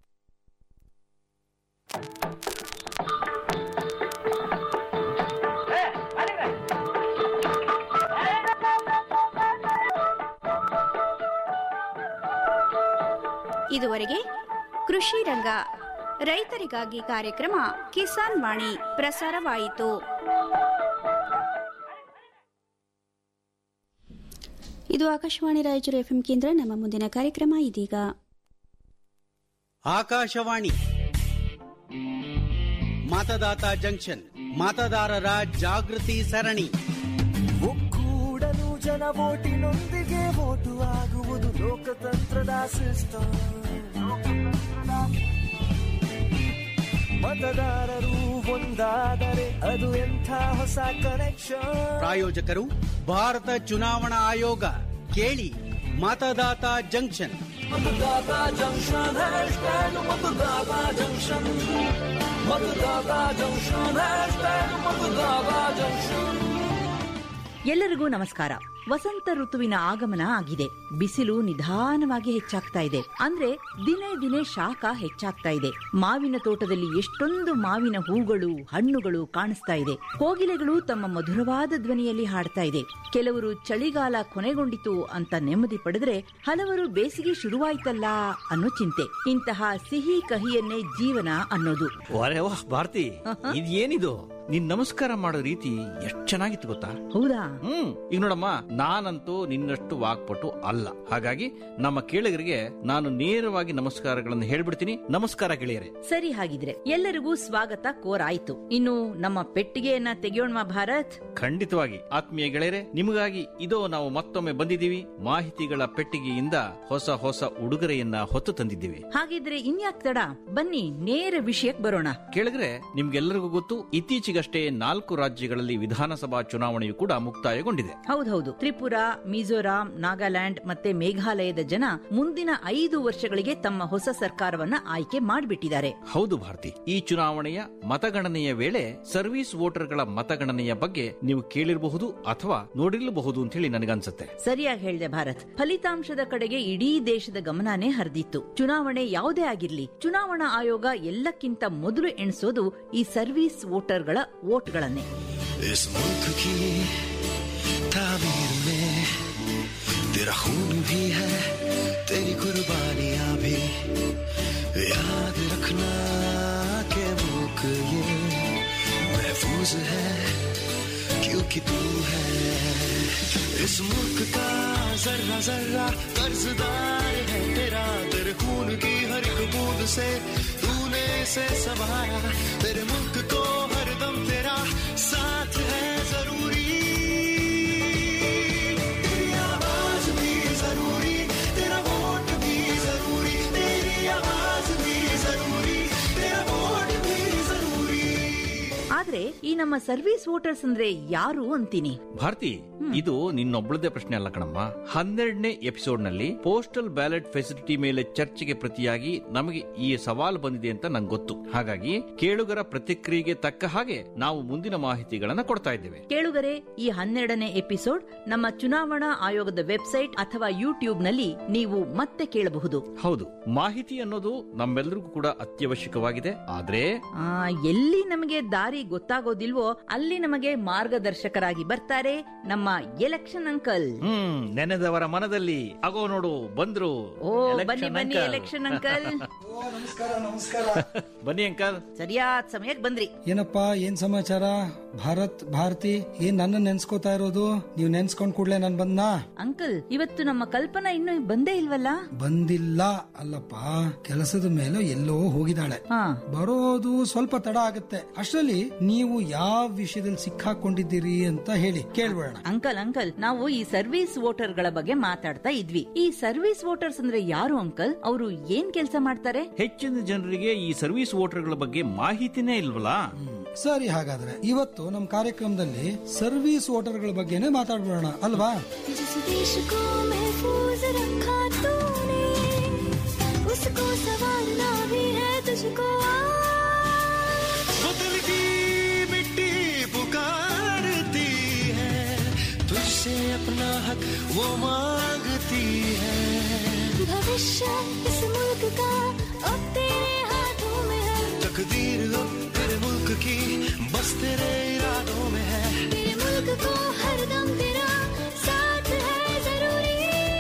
ಇದುವರೆಗೆ ಕೃಷಿ ರಂಗ ರೈತರಿಗಾಗಿ ಕಾರ್ಯಕ್ರಮ ಕಿಸಾನ್ ವಾಣಿ ಪ್ರಸಾರವಾಯಿತು ಇದು ಆಕಾಶವಾಣಿ ರಾಯಚೂರು ಎಫ್ಎಂ ಕೇಂದ್ರ ನಮ್ಮ ಮುಂದಿನ ಕಾರ್ಯಕ್ರಮ ಇದೀಗ ಆಕಾಶವಾಣಿ ಮತದಾತ ಜಂಕ್ಷನ್ ಮತದಾರರ ಜಾಗೃತಿ ಸರಣಿ ಒಕ್ಕೂಡಲು ಜನ ಓಟಿನೊಂದಿಗೆ ಓಟು ಆಗುವುದು ಲೋಕತಂತ್ರದ ಸಿಸ್ಟಮ್ ಮತದಾರರು ಒಂದಾದರೆ ಅದು ಎಂಥ ಹೊಸ ಕನೆಕ್ಷನ್ ಪ್ರಾಯೋಜಕರು ಭಾರತ ಚುನಾವಣಾ ಆಯೋಗ ಕೇಳಿ ಮತದಾತ ಜಂಕ್ಷನ್ ಮತದಾತ ಜಂಕ್ಷನ್ ಹ್ಯಾಶ್ಟ್ಯಾಗ್ ಮತದಾತ ಜಂಕ್ಷನ್ ಮತದಾತ ಜಂಕ್ಷನ್ ಹ್ಯಾಶ್ಟ್ಯಾಗ್ ಮತದಾತ ಜಂಕ್ಷನ್ ಎಲ್ಲರಿಗೂ ನಮಸ್ಕಾರ ವಸಂತ ಋತುವಿನ ಆಗಮನ ಆಗಿದೆ ಬಿಸಿಲು ನಿಧಾನವಾಗಿ ಹೆಚ್ಚಾಗ್ತಾ ಇದೆ ಅಂದ್ರೆ ದಿನೇ ದಿನೇ ಶಾಖ ಹೆಚ್ಚಾಗ್ತಾ ಇದೆ ಮಾವಿನ ತೋಟದಲ್ಲಿ ಎಷ್ಟೊಂದು ಮಾವಿನ ಹೂಗಳು ಹಣ್ಣುಗಳು ಕಾಣಿಸ್ತಾ ಇದೆ ಕೋಗಿಲೆಗಳು ತಮ್ಮ ಮಧುರವಾದ ಧ್ವನಿಯಲ್ಲಿ ಹಾಡ್ತಾ ಇದೆ ಕೆಲವರು ಚಳಿಗಾಲ ಕೊನೆಗೊಂಡಿತು ಅಂತ ನೆಮ್ಮದಿ ಪಡೆದ್ರೆ ಹಲವರು ಬೇಸಿಗೆ ಶುರುವಾಯ್ತಲ್ಲ ಅನ್ನೋ ಚಿಂತೆ ಇಂತಹ ಸಿಹಿ ಕಹಿಯನ್ನೇ ಜೀವನ ಅನ್ನೋದು ಅರೆ ವಾಹ್ ಭಾರತಿ ಇದೇನಿದು ನೀನ್ ನಮಸ್ಕಾರ ಮಾಡೋ ರೀತಿ ಎಷ್ಟ್ ಚೆನ್ನಾಗಿತ್ತು ಗೊತ್ತಾ ಹೌದಾ ಹ್ಮ್ ಈಗ ನೋಡಮ್ಮ ನಾನಂತೂ ನಿನ್ನಷ್ಟು ವಾಕ್ಪಟು ಅಲ್ಲ ಹಾಗಾಗಿ ನಮ್ಮ ಕೇಳಿಗರಿಗೆ ನಾನು ನೇರವಾಗಿ ನಮಸ್ಕಾರಗಳನ್ನು ಹೇಳ್ಬಿಡ್ತೀನಿ ನಮಸ್ಕಾರ ಗೆಳೆಯರೆ ಸರಿ ಹಾಗಿದ್ರೆ ಎಲ್ಲರಿಗೂ ಸ್ವಾಗತ ಕೋರಾಯ್ತು ಇನ್ನು ನಮ್ಮ ಪೆಟ್ಟಿಗೆಯನ್ನ ತೆಗೆಯೋಣ ಭಾರತ್ ಖಂಡಿತವಾಗಿ ಆತ್ಮೀಯ ಗೆಳೆಯರೆ ನಿಮಗಾಗಿ ಇದೋ ನಾವು ಮತ್ತೊಮ್ಮೆ ಬಂದಿದ್ದೀವಿ ಮಾಹಿತಿಗಳ ಪೆಟ್ಟಿಗೆಯಿಂದ ಹೊಸ ಹೊಸ ಉಡುಗೊರೆಯನ್ನ ಹೊತ್ತು ತಂದಿದ್ದೀವಿ ಹಾಗಿದ್ರೆ ಇನ್ಯಾಕ್ ತಡ ಬನ್ನಿ ನೇರ ವಿಷಯಕ್ಕೆ ಬರೋಣ ಕೇಳಿದ್ರೆ ನಿಮ್ಗೆಲ್ಲರಿಗೂ ಗೊತ್ತು ಇತ್ತೀಚೆಗಷ್ಟೇ ನಾಲ್ಕು ರಾಜ್ಯಗಳಲ್ಲಿ ವಿಧಾನಸಭಾ ಚುನಾವಣೆಯು ಕೂಡ ಮುಕ್ತಾಯಗೊಂಡಿದೆ ಹೌದೌದು ತ್ರಿಪುರಾ ಮಿಜೋರಾಂ ನಾಗಾಲ್ಯಾಂಡ್ ಮತ್ತೆ ಮೇಘಾಲಯದ ಜನ ಮುಂದಿನ ಐದು ವರ್ಷಗಳಿಗೆ ತಮ್ಮ ಹೊಸ ಸರ್ಕಾರವನ್ನ ಆಯ್ಕೆ ಮಾಡಿಬಿಟ್ಟಿದ್ದಾರೆ ಹೌದು ಭಾರತಿ ಈ ಚುನಾವಣೆಯ ಮತಗಣನೆಯ ವೇಳೆ ಸರ್ವಿಸ್ ವೋಟರ್ಗಳ ಮತಗಣನೆಯ ಬಗ್ಗೆ ನೀವು ಕೇಳಿರಬಹುದು ಅಥವಾ ನೋಡಿರಬಹುದು ಅಂತ ಹೇಳಿ ನನಗನ್ಸುತ್ತೆ ಸರಿಯಾಗಿ ಹೇಳಿದೆ ಭಾರತ್ ಫಲಿತಾಂಶದ ಕಡೆಗೆ ಇಡೀ ದೇಶದ ಗಮನನೇ ಹರಿದಿತ್ತು ಚುನಾವಣೆ ಯಾವುದೇ ಆಗಿರ್ಲಿ ಚುನಾವಣಾ ಆಯೋಗ ಎಲ್ಲಕ್ಕಿಂತ ಮೊದಲು ಎಣಿಸೋದು ಈ ಸರ್ವಿಸ್ ವೋಟರ್ಗಳ ವೋಟ್ಗಳನ್ನೇ इस मुल्क की तामीर में तेरा खून भी है तेरी कुर्बानियां भी याद रखना के मुल्क ये महफूज है क्योंकि तू है इस मुल्क का जर्रा जर्रा कर्जदार है तेरा तेरे खून की हर एक बूंद से तूने इसे संभाला तेरे मुल्क को हरदम तेरा साथ है जरूरी तेरी आवाज भी जरूरी तेरा वोट भी जरूरी तेरी आवाज भी जरूरी तेरा वोट भी जरूरी ಆದ್ರೆ ಈ ನಮ್ಮ ಸರ್ವಿಸ್ ವೋಟರ್ಸ್ ಅಂದ್ರೆ ಯಾರು ಅಂತೀನಿ ಭಾರತಿ ಇದು ನಿನ್ನೊಬ್ಬಳದೇ ಪ್ರಶ್ನೆ ಅಲ್ಲ ಕಣಮ್ಮ ಹನ್ನೆರಡನೇ ಎಪಿಸೋಡ್ ನಲ್ಲಿ ಪೋಸ್ಟಲ್ ಬ್ಯಾಲೆಟ್ ಫೆಸಿಲಿಟಿ ಮೇಲೆ ಚರ್ಚೆಗೆ ಪ್ರತಿಯಾಗಿ ನಮಗೆ ಈ ಸವಾಲು ಬಂದಿದೆ ಅಂತ ನಂಗೆ ಗೊತ್ತು ಹಾಗಾಗಿ ಕೇಳುಗರ ಪ್ರತಿಕ್ರಿಯೆಗೆ ತಕ್ಕ ಹಾಗೆ ನಾವು ಮುಂದಿನ ಮಾಹಿತಿಗಳನ್ನ ಕೊಡ್ತಾ ಇದ್ದೇವೆ ಕೇಳುಗರೆ ಈ ಹನ್ನೆರಡನೇ ಎಪಿಸೋಡ್ ನಮ್ಮ ಚುನಾವಣಾ ಆಯೋಗದ ವೆಬ್ಸೈಟ್ ಅಥವಾ ಯೂಟ್ಯೂಬ್ ನಲ್ಲಿ ನೀವು ಮತ್ತೆ ಕೇಳಬಹುದು ಹೌದು ಮಾಹಿತಿ ಅನ್ನೋದು ನಮ್ಮೆಲ್ಲರಿಗೂ ಕೂಡ ಅತ್ಯವಶ್ಯಕವಾಗಿದೆ ಆದ್ರೆ ಆ, ಎಲ್ಲಿ ನಮಗೆ ದಾರಿ ಗೊತ್ತಾಗೋದಿಲ್ವೋ ಅಲ್ಲಿ ನಮಗೆ ಮಾರ್ಗದರ್ಶಕರಾಗಿ ಬರ್ತಾರೆ ನಮ್ಮ ಎಲೆಕ್ಷನ್ ಅಂಕಲ್ ಹ್ಮ್ ನೆನೆದವರ ಮನದಲ್ಲಿ ಆಗೋ ನೋಡು ಬಂದ್ರು ಓ Election ಬನ್ನಿ ಬನ್ನಿ uncle. ಎಲೆಕ್ಷನ್ ಅಂಕಲ್ ನಮಸ್ಕಾರ ನಮಸ್ಕಾರ ಬನ್ನಿ ಅಂಕಲ್ ಸರಿಯಾದ ಸಮಯಕ್ಕೆ ಬಂದ್ರಿ ಏನಪ್ಪಾ ಏನ್ ಸಮಾಚಾರ ಭಾರತ್ ಭಾರತಿ ಏನ್ ನನ್ನ ನೆನ್ಸ್ಕೋತಾ ಇರೋದು ನೀವ್ ನೆನ್ಸ್ಕೊಂಡ್ ಕೂಡ್ಲೆ ನಾನ್ ಬಂದ್ನಾ ಅಂಕಲ್ ಇವತ್ತು ನಮ್ಮ ಕಲ್ಪನಾ ಇನ್ನೂ ಬಂದೇ ಇಲ್ವಲ್ಲ ಬಂದಿಲ್ಲ ಅಲ್ಲಪ್ಪ ಕೆಲಸದ ಮೇಲೆ ಎಲ್ಲೋ ಹೋಗಿದ್ದಾಳೆ ಹಾ ಬರೋದು ಸ್ವಲ್ಪ ತಡ ಆಗುತ್ತೆ ಅಷ್ಟರಲ್ಲಿ ನೀವು ಯಾವ ವಿಷಯದಲ್ಲಿ ಸಿಕ್ಕಾಕೊಂಡಿದ್ದೀರಿ ಅಂತ ಹೇಳಿ ಕೇಳ್ಬೇಡ ಅಂಕಲ್ ಅಂಕಲ್ ನಾವು ಈ ಸರ್ವಿಸ್ ವೋಟರ್ಗಳ ಬಗ್ಗೆ ಮಾತಾಡ್ತಾ ಇದ್ವಿ ಈ ಸರ್ವಿಸ್ ವೋಟರ್ಸ್ ಅಂದ್ರೆ ಯಾರು ಅಂಕಲ್ ಅವರು ಏನ್ ಕೆಲಸ ಮಾಡ್ತಾರೆ ಹೆಚ್ಚಿನ ಜನರಿಗೆ ಈ ಸರ್ವಿಸ್ ವೋಟರ್ಗಳ ಬಗ್ಗೆ ಮಾಹಿತಿನೇ ಇಲ್ವಲ್ಲ ಸರಿ ಹಾಗಾದ್ರೆ ಇವತ್ತು ನಮ್ ಕಾರ್ಯಕ್ರಮದಲ್ಲಿ ಸರ್ವಿಸ್ ವೋಟರ್ಗಳ ಬಗ್ಗೆನೇ ಮಾತಾಡ್ಬಿಡೋಣ ಅಲ್ವಾ जिस देश को महफूज रखा तूने उसको संवारना भी है तुझको आज। बदल की मिट्टी पुकारती है तुझसे अपना हक वो मांगती है भविष्य इस मुल्क का अब तेरे हाथों में है तकदीर अब तेरे मुल्क की बस तेरे इरादों में है तेरे मुल्क को हरदम तेरा साथ है जरूरी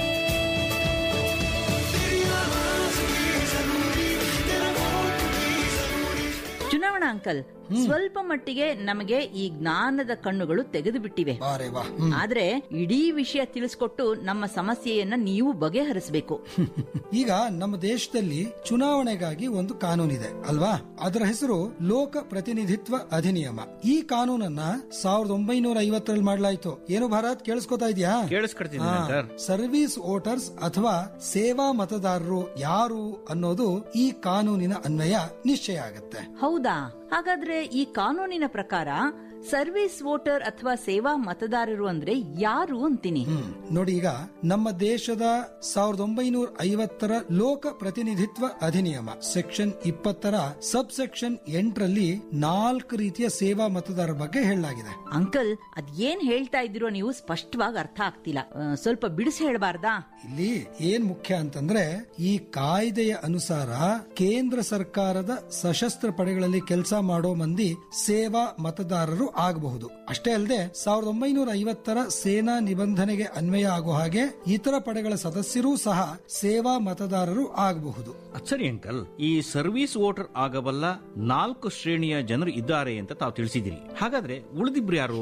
तेरी आवाज भी जरूरी तेरा वोट भी जरूरी ಚುನಾವಣಾ ಅಂಕಲ್ ಸ್ವಲ್ಪ ಮಟ್ಟಿಗೆ ನಮಗೆ ಈ ಜ್ಞಾನದ ಕಣ್ಣುಗಳು ತೆಗೆದು ಬಿಟ್ಟಿವೆ ಬಾರೆ ವಾ ಆದ್ರೆ ಇಡೀ ವಿಷಯ ತಿಳಿಸ್ಕೊಟ್ಟು ನಮ್ಮ ಸಮಸ್ಯೆಯನ್ನ ನೀವು ಬಗೆಹರಿಸಬೇಕು ಈಗ ನಮ್ಮ ದೇಶದಲ್ಲಿ ಚುನಾವಣೆಗಾಗಿ ಒಂದು ಕಾನೂನಿದೆ ಅಲ್ವಾ ಅದರ ಹೆಸರು ಲೋಕ ಪ್ರತಿನಿಧಿತ್ವ ಅಧಿನಿಯಮ ಈ ಕಾನೂನನ್ನ ಸಾವಿರದ ಒಂಬೈನೂರ ಐವತ್ತರಲ್ಲಿ ಮಾಡಲಾಯ್ತು ಏನು ಭಾರತ್ ಕೇಳಿಸ್ಕೊತಾ ಇದೆಯಾ ಕೇಳಿಸ್ಕೊಡ್ತೀನಿ ಹಾ. ಸರ್ ಸರ್ವಿಸ್ ವೋಟರ್ಸ್ ಅಥವಾ ಸೇವಾ ಮತದಾರರು ಯಾರು ಅನ್ನೋದು ಈ ಕಾನೂನಿನ ಅನ್ವಯ ನಿಶ್ಚಯ ಆಗತ್ತೆ ಹೌದಾ ಹಾಗಾದ್ರೆ ಈ ಕಾನೂನಿನ ಪ್ರಕಾರ ಸರ್ವಿಸ್ ವೋಟರ್ ಅಥವಾ ಸೇವಾ ಮತದಾರರು ಅಂದ್ರೆ ಯಾರು ಅಂತೀನಿ ನೋಡಿ ಈಗ ನಮ್ಮ ದೇಶದ ಸಾವಿರದ ಒಂಬೈನೂರ ಐವತ್ತರ ಲೋಕ ಪ್ರತಿನಿಧಿತ್ವ ಅಧಿನಿಯಮ ಸೆಕ್ಷನ್ ಇಪ್ಪತ್ತರ ಸಬ್ ಸೆಕ್ಷನ್ ಎಂಟರಲ್ಲಿ ನಾಲ್ಕು ರೀತಿಯ ಸೇವಾ ಮತದಾರರ ಬಗ್ಗೆ ಹೇಳಲಾಗಿದೆ ಅಂಕಲ್ ಅದ್ ಏನ್ ಹೇಳ್ತಾ ಇದ್ದೀರೋ ನೀವು ಸ್ಪಷ್ಟವಾಗಿ ಅರ್ಥ ಆಗ್ತಿಲ್ಲ ಆ, ಸ್ವಲ್ಪ ಬಿಡಿಸಿ ಹೇಳ್ಬಾರ್ದಾ ಇಲ್ಲಿ ಏನ್ ಮುಖ್ಯ ಅಂತಂದ್ರೆ ಈ ಕಾಯ್ದೆಯ ಅನುಸಾರ ಕೇಂದ್ರ ಸರ್ಕಾರದ ಸಶಸ್ತ್ರ ಪಡೆಗಳಲ್ಲಿ ಕೆಲಸ ಮಾಡೋ ಮಂದಿ ಸೇವಾ ಮತದಾರರು ಆಗಬಹುದು ಅಷ್ಟೇ ಅಲ್ಲದೆ ಸಾವಿರದ ಒಂಬೈನೂರ ಐವತ್ತರ ಸೇನಾ ನಿಬಂಧನೆಗೆ ಅನ್ವಯ ಆಗೋ ಹಾಗೆ ಇತರ ಪಡೆಗಳ ಸದಸ್ಯರೂ ಸಹ ಸೇವಾ ಮತದಾರರು ಆಗಬಹುದು ಸರಿ ಅಂಕಲ್ ಈ ಸರ್ವಿಸ್ ವೋಟರ್ ಆಗಬಲ್ಲ ನಾಲ್ಕು ಶ್ರೇಣಿಯ ಜನರು ಇದ್ದಾರೆ ಅಂತ ತಾವು ತಿಳಿಸಿದಿರಿ ಹಾಗಾದ್ರೆ ಉಳಿದಿಬ್ರು ಯಾರು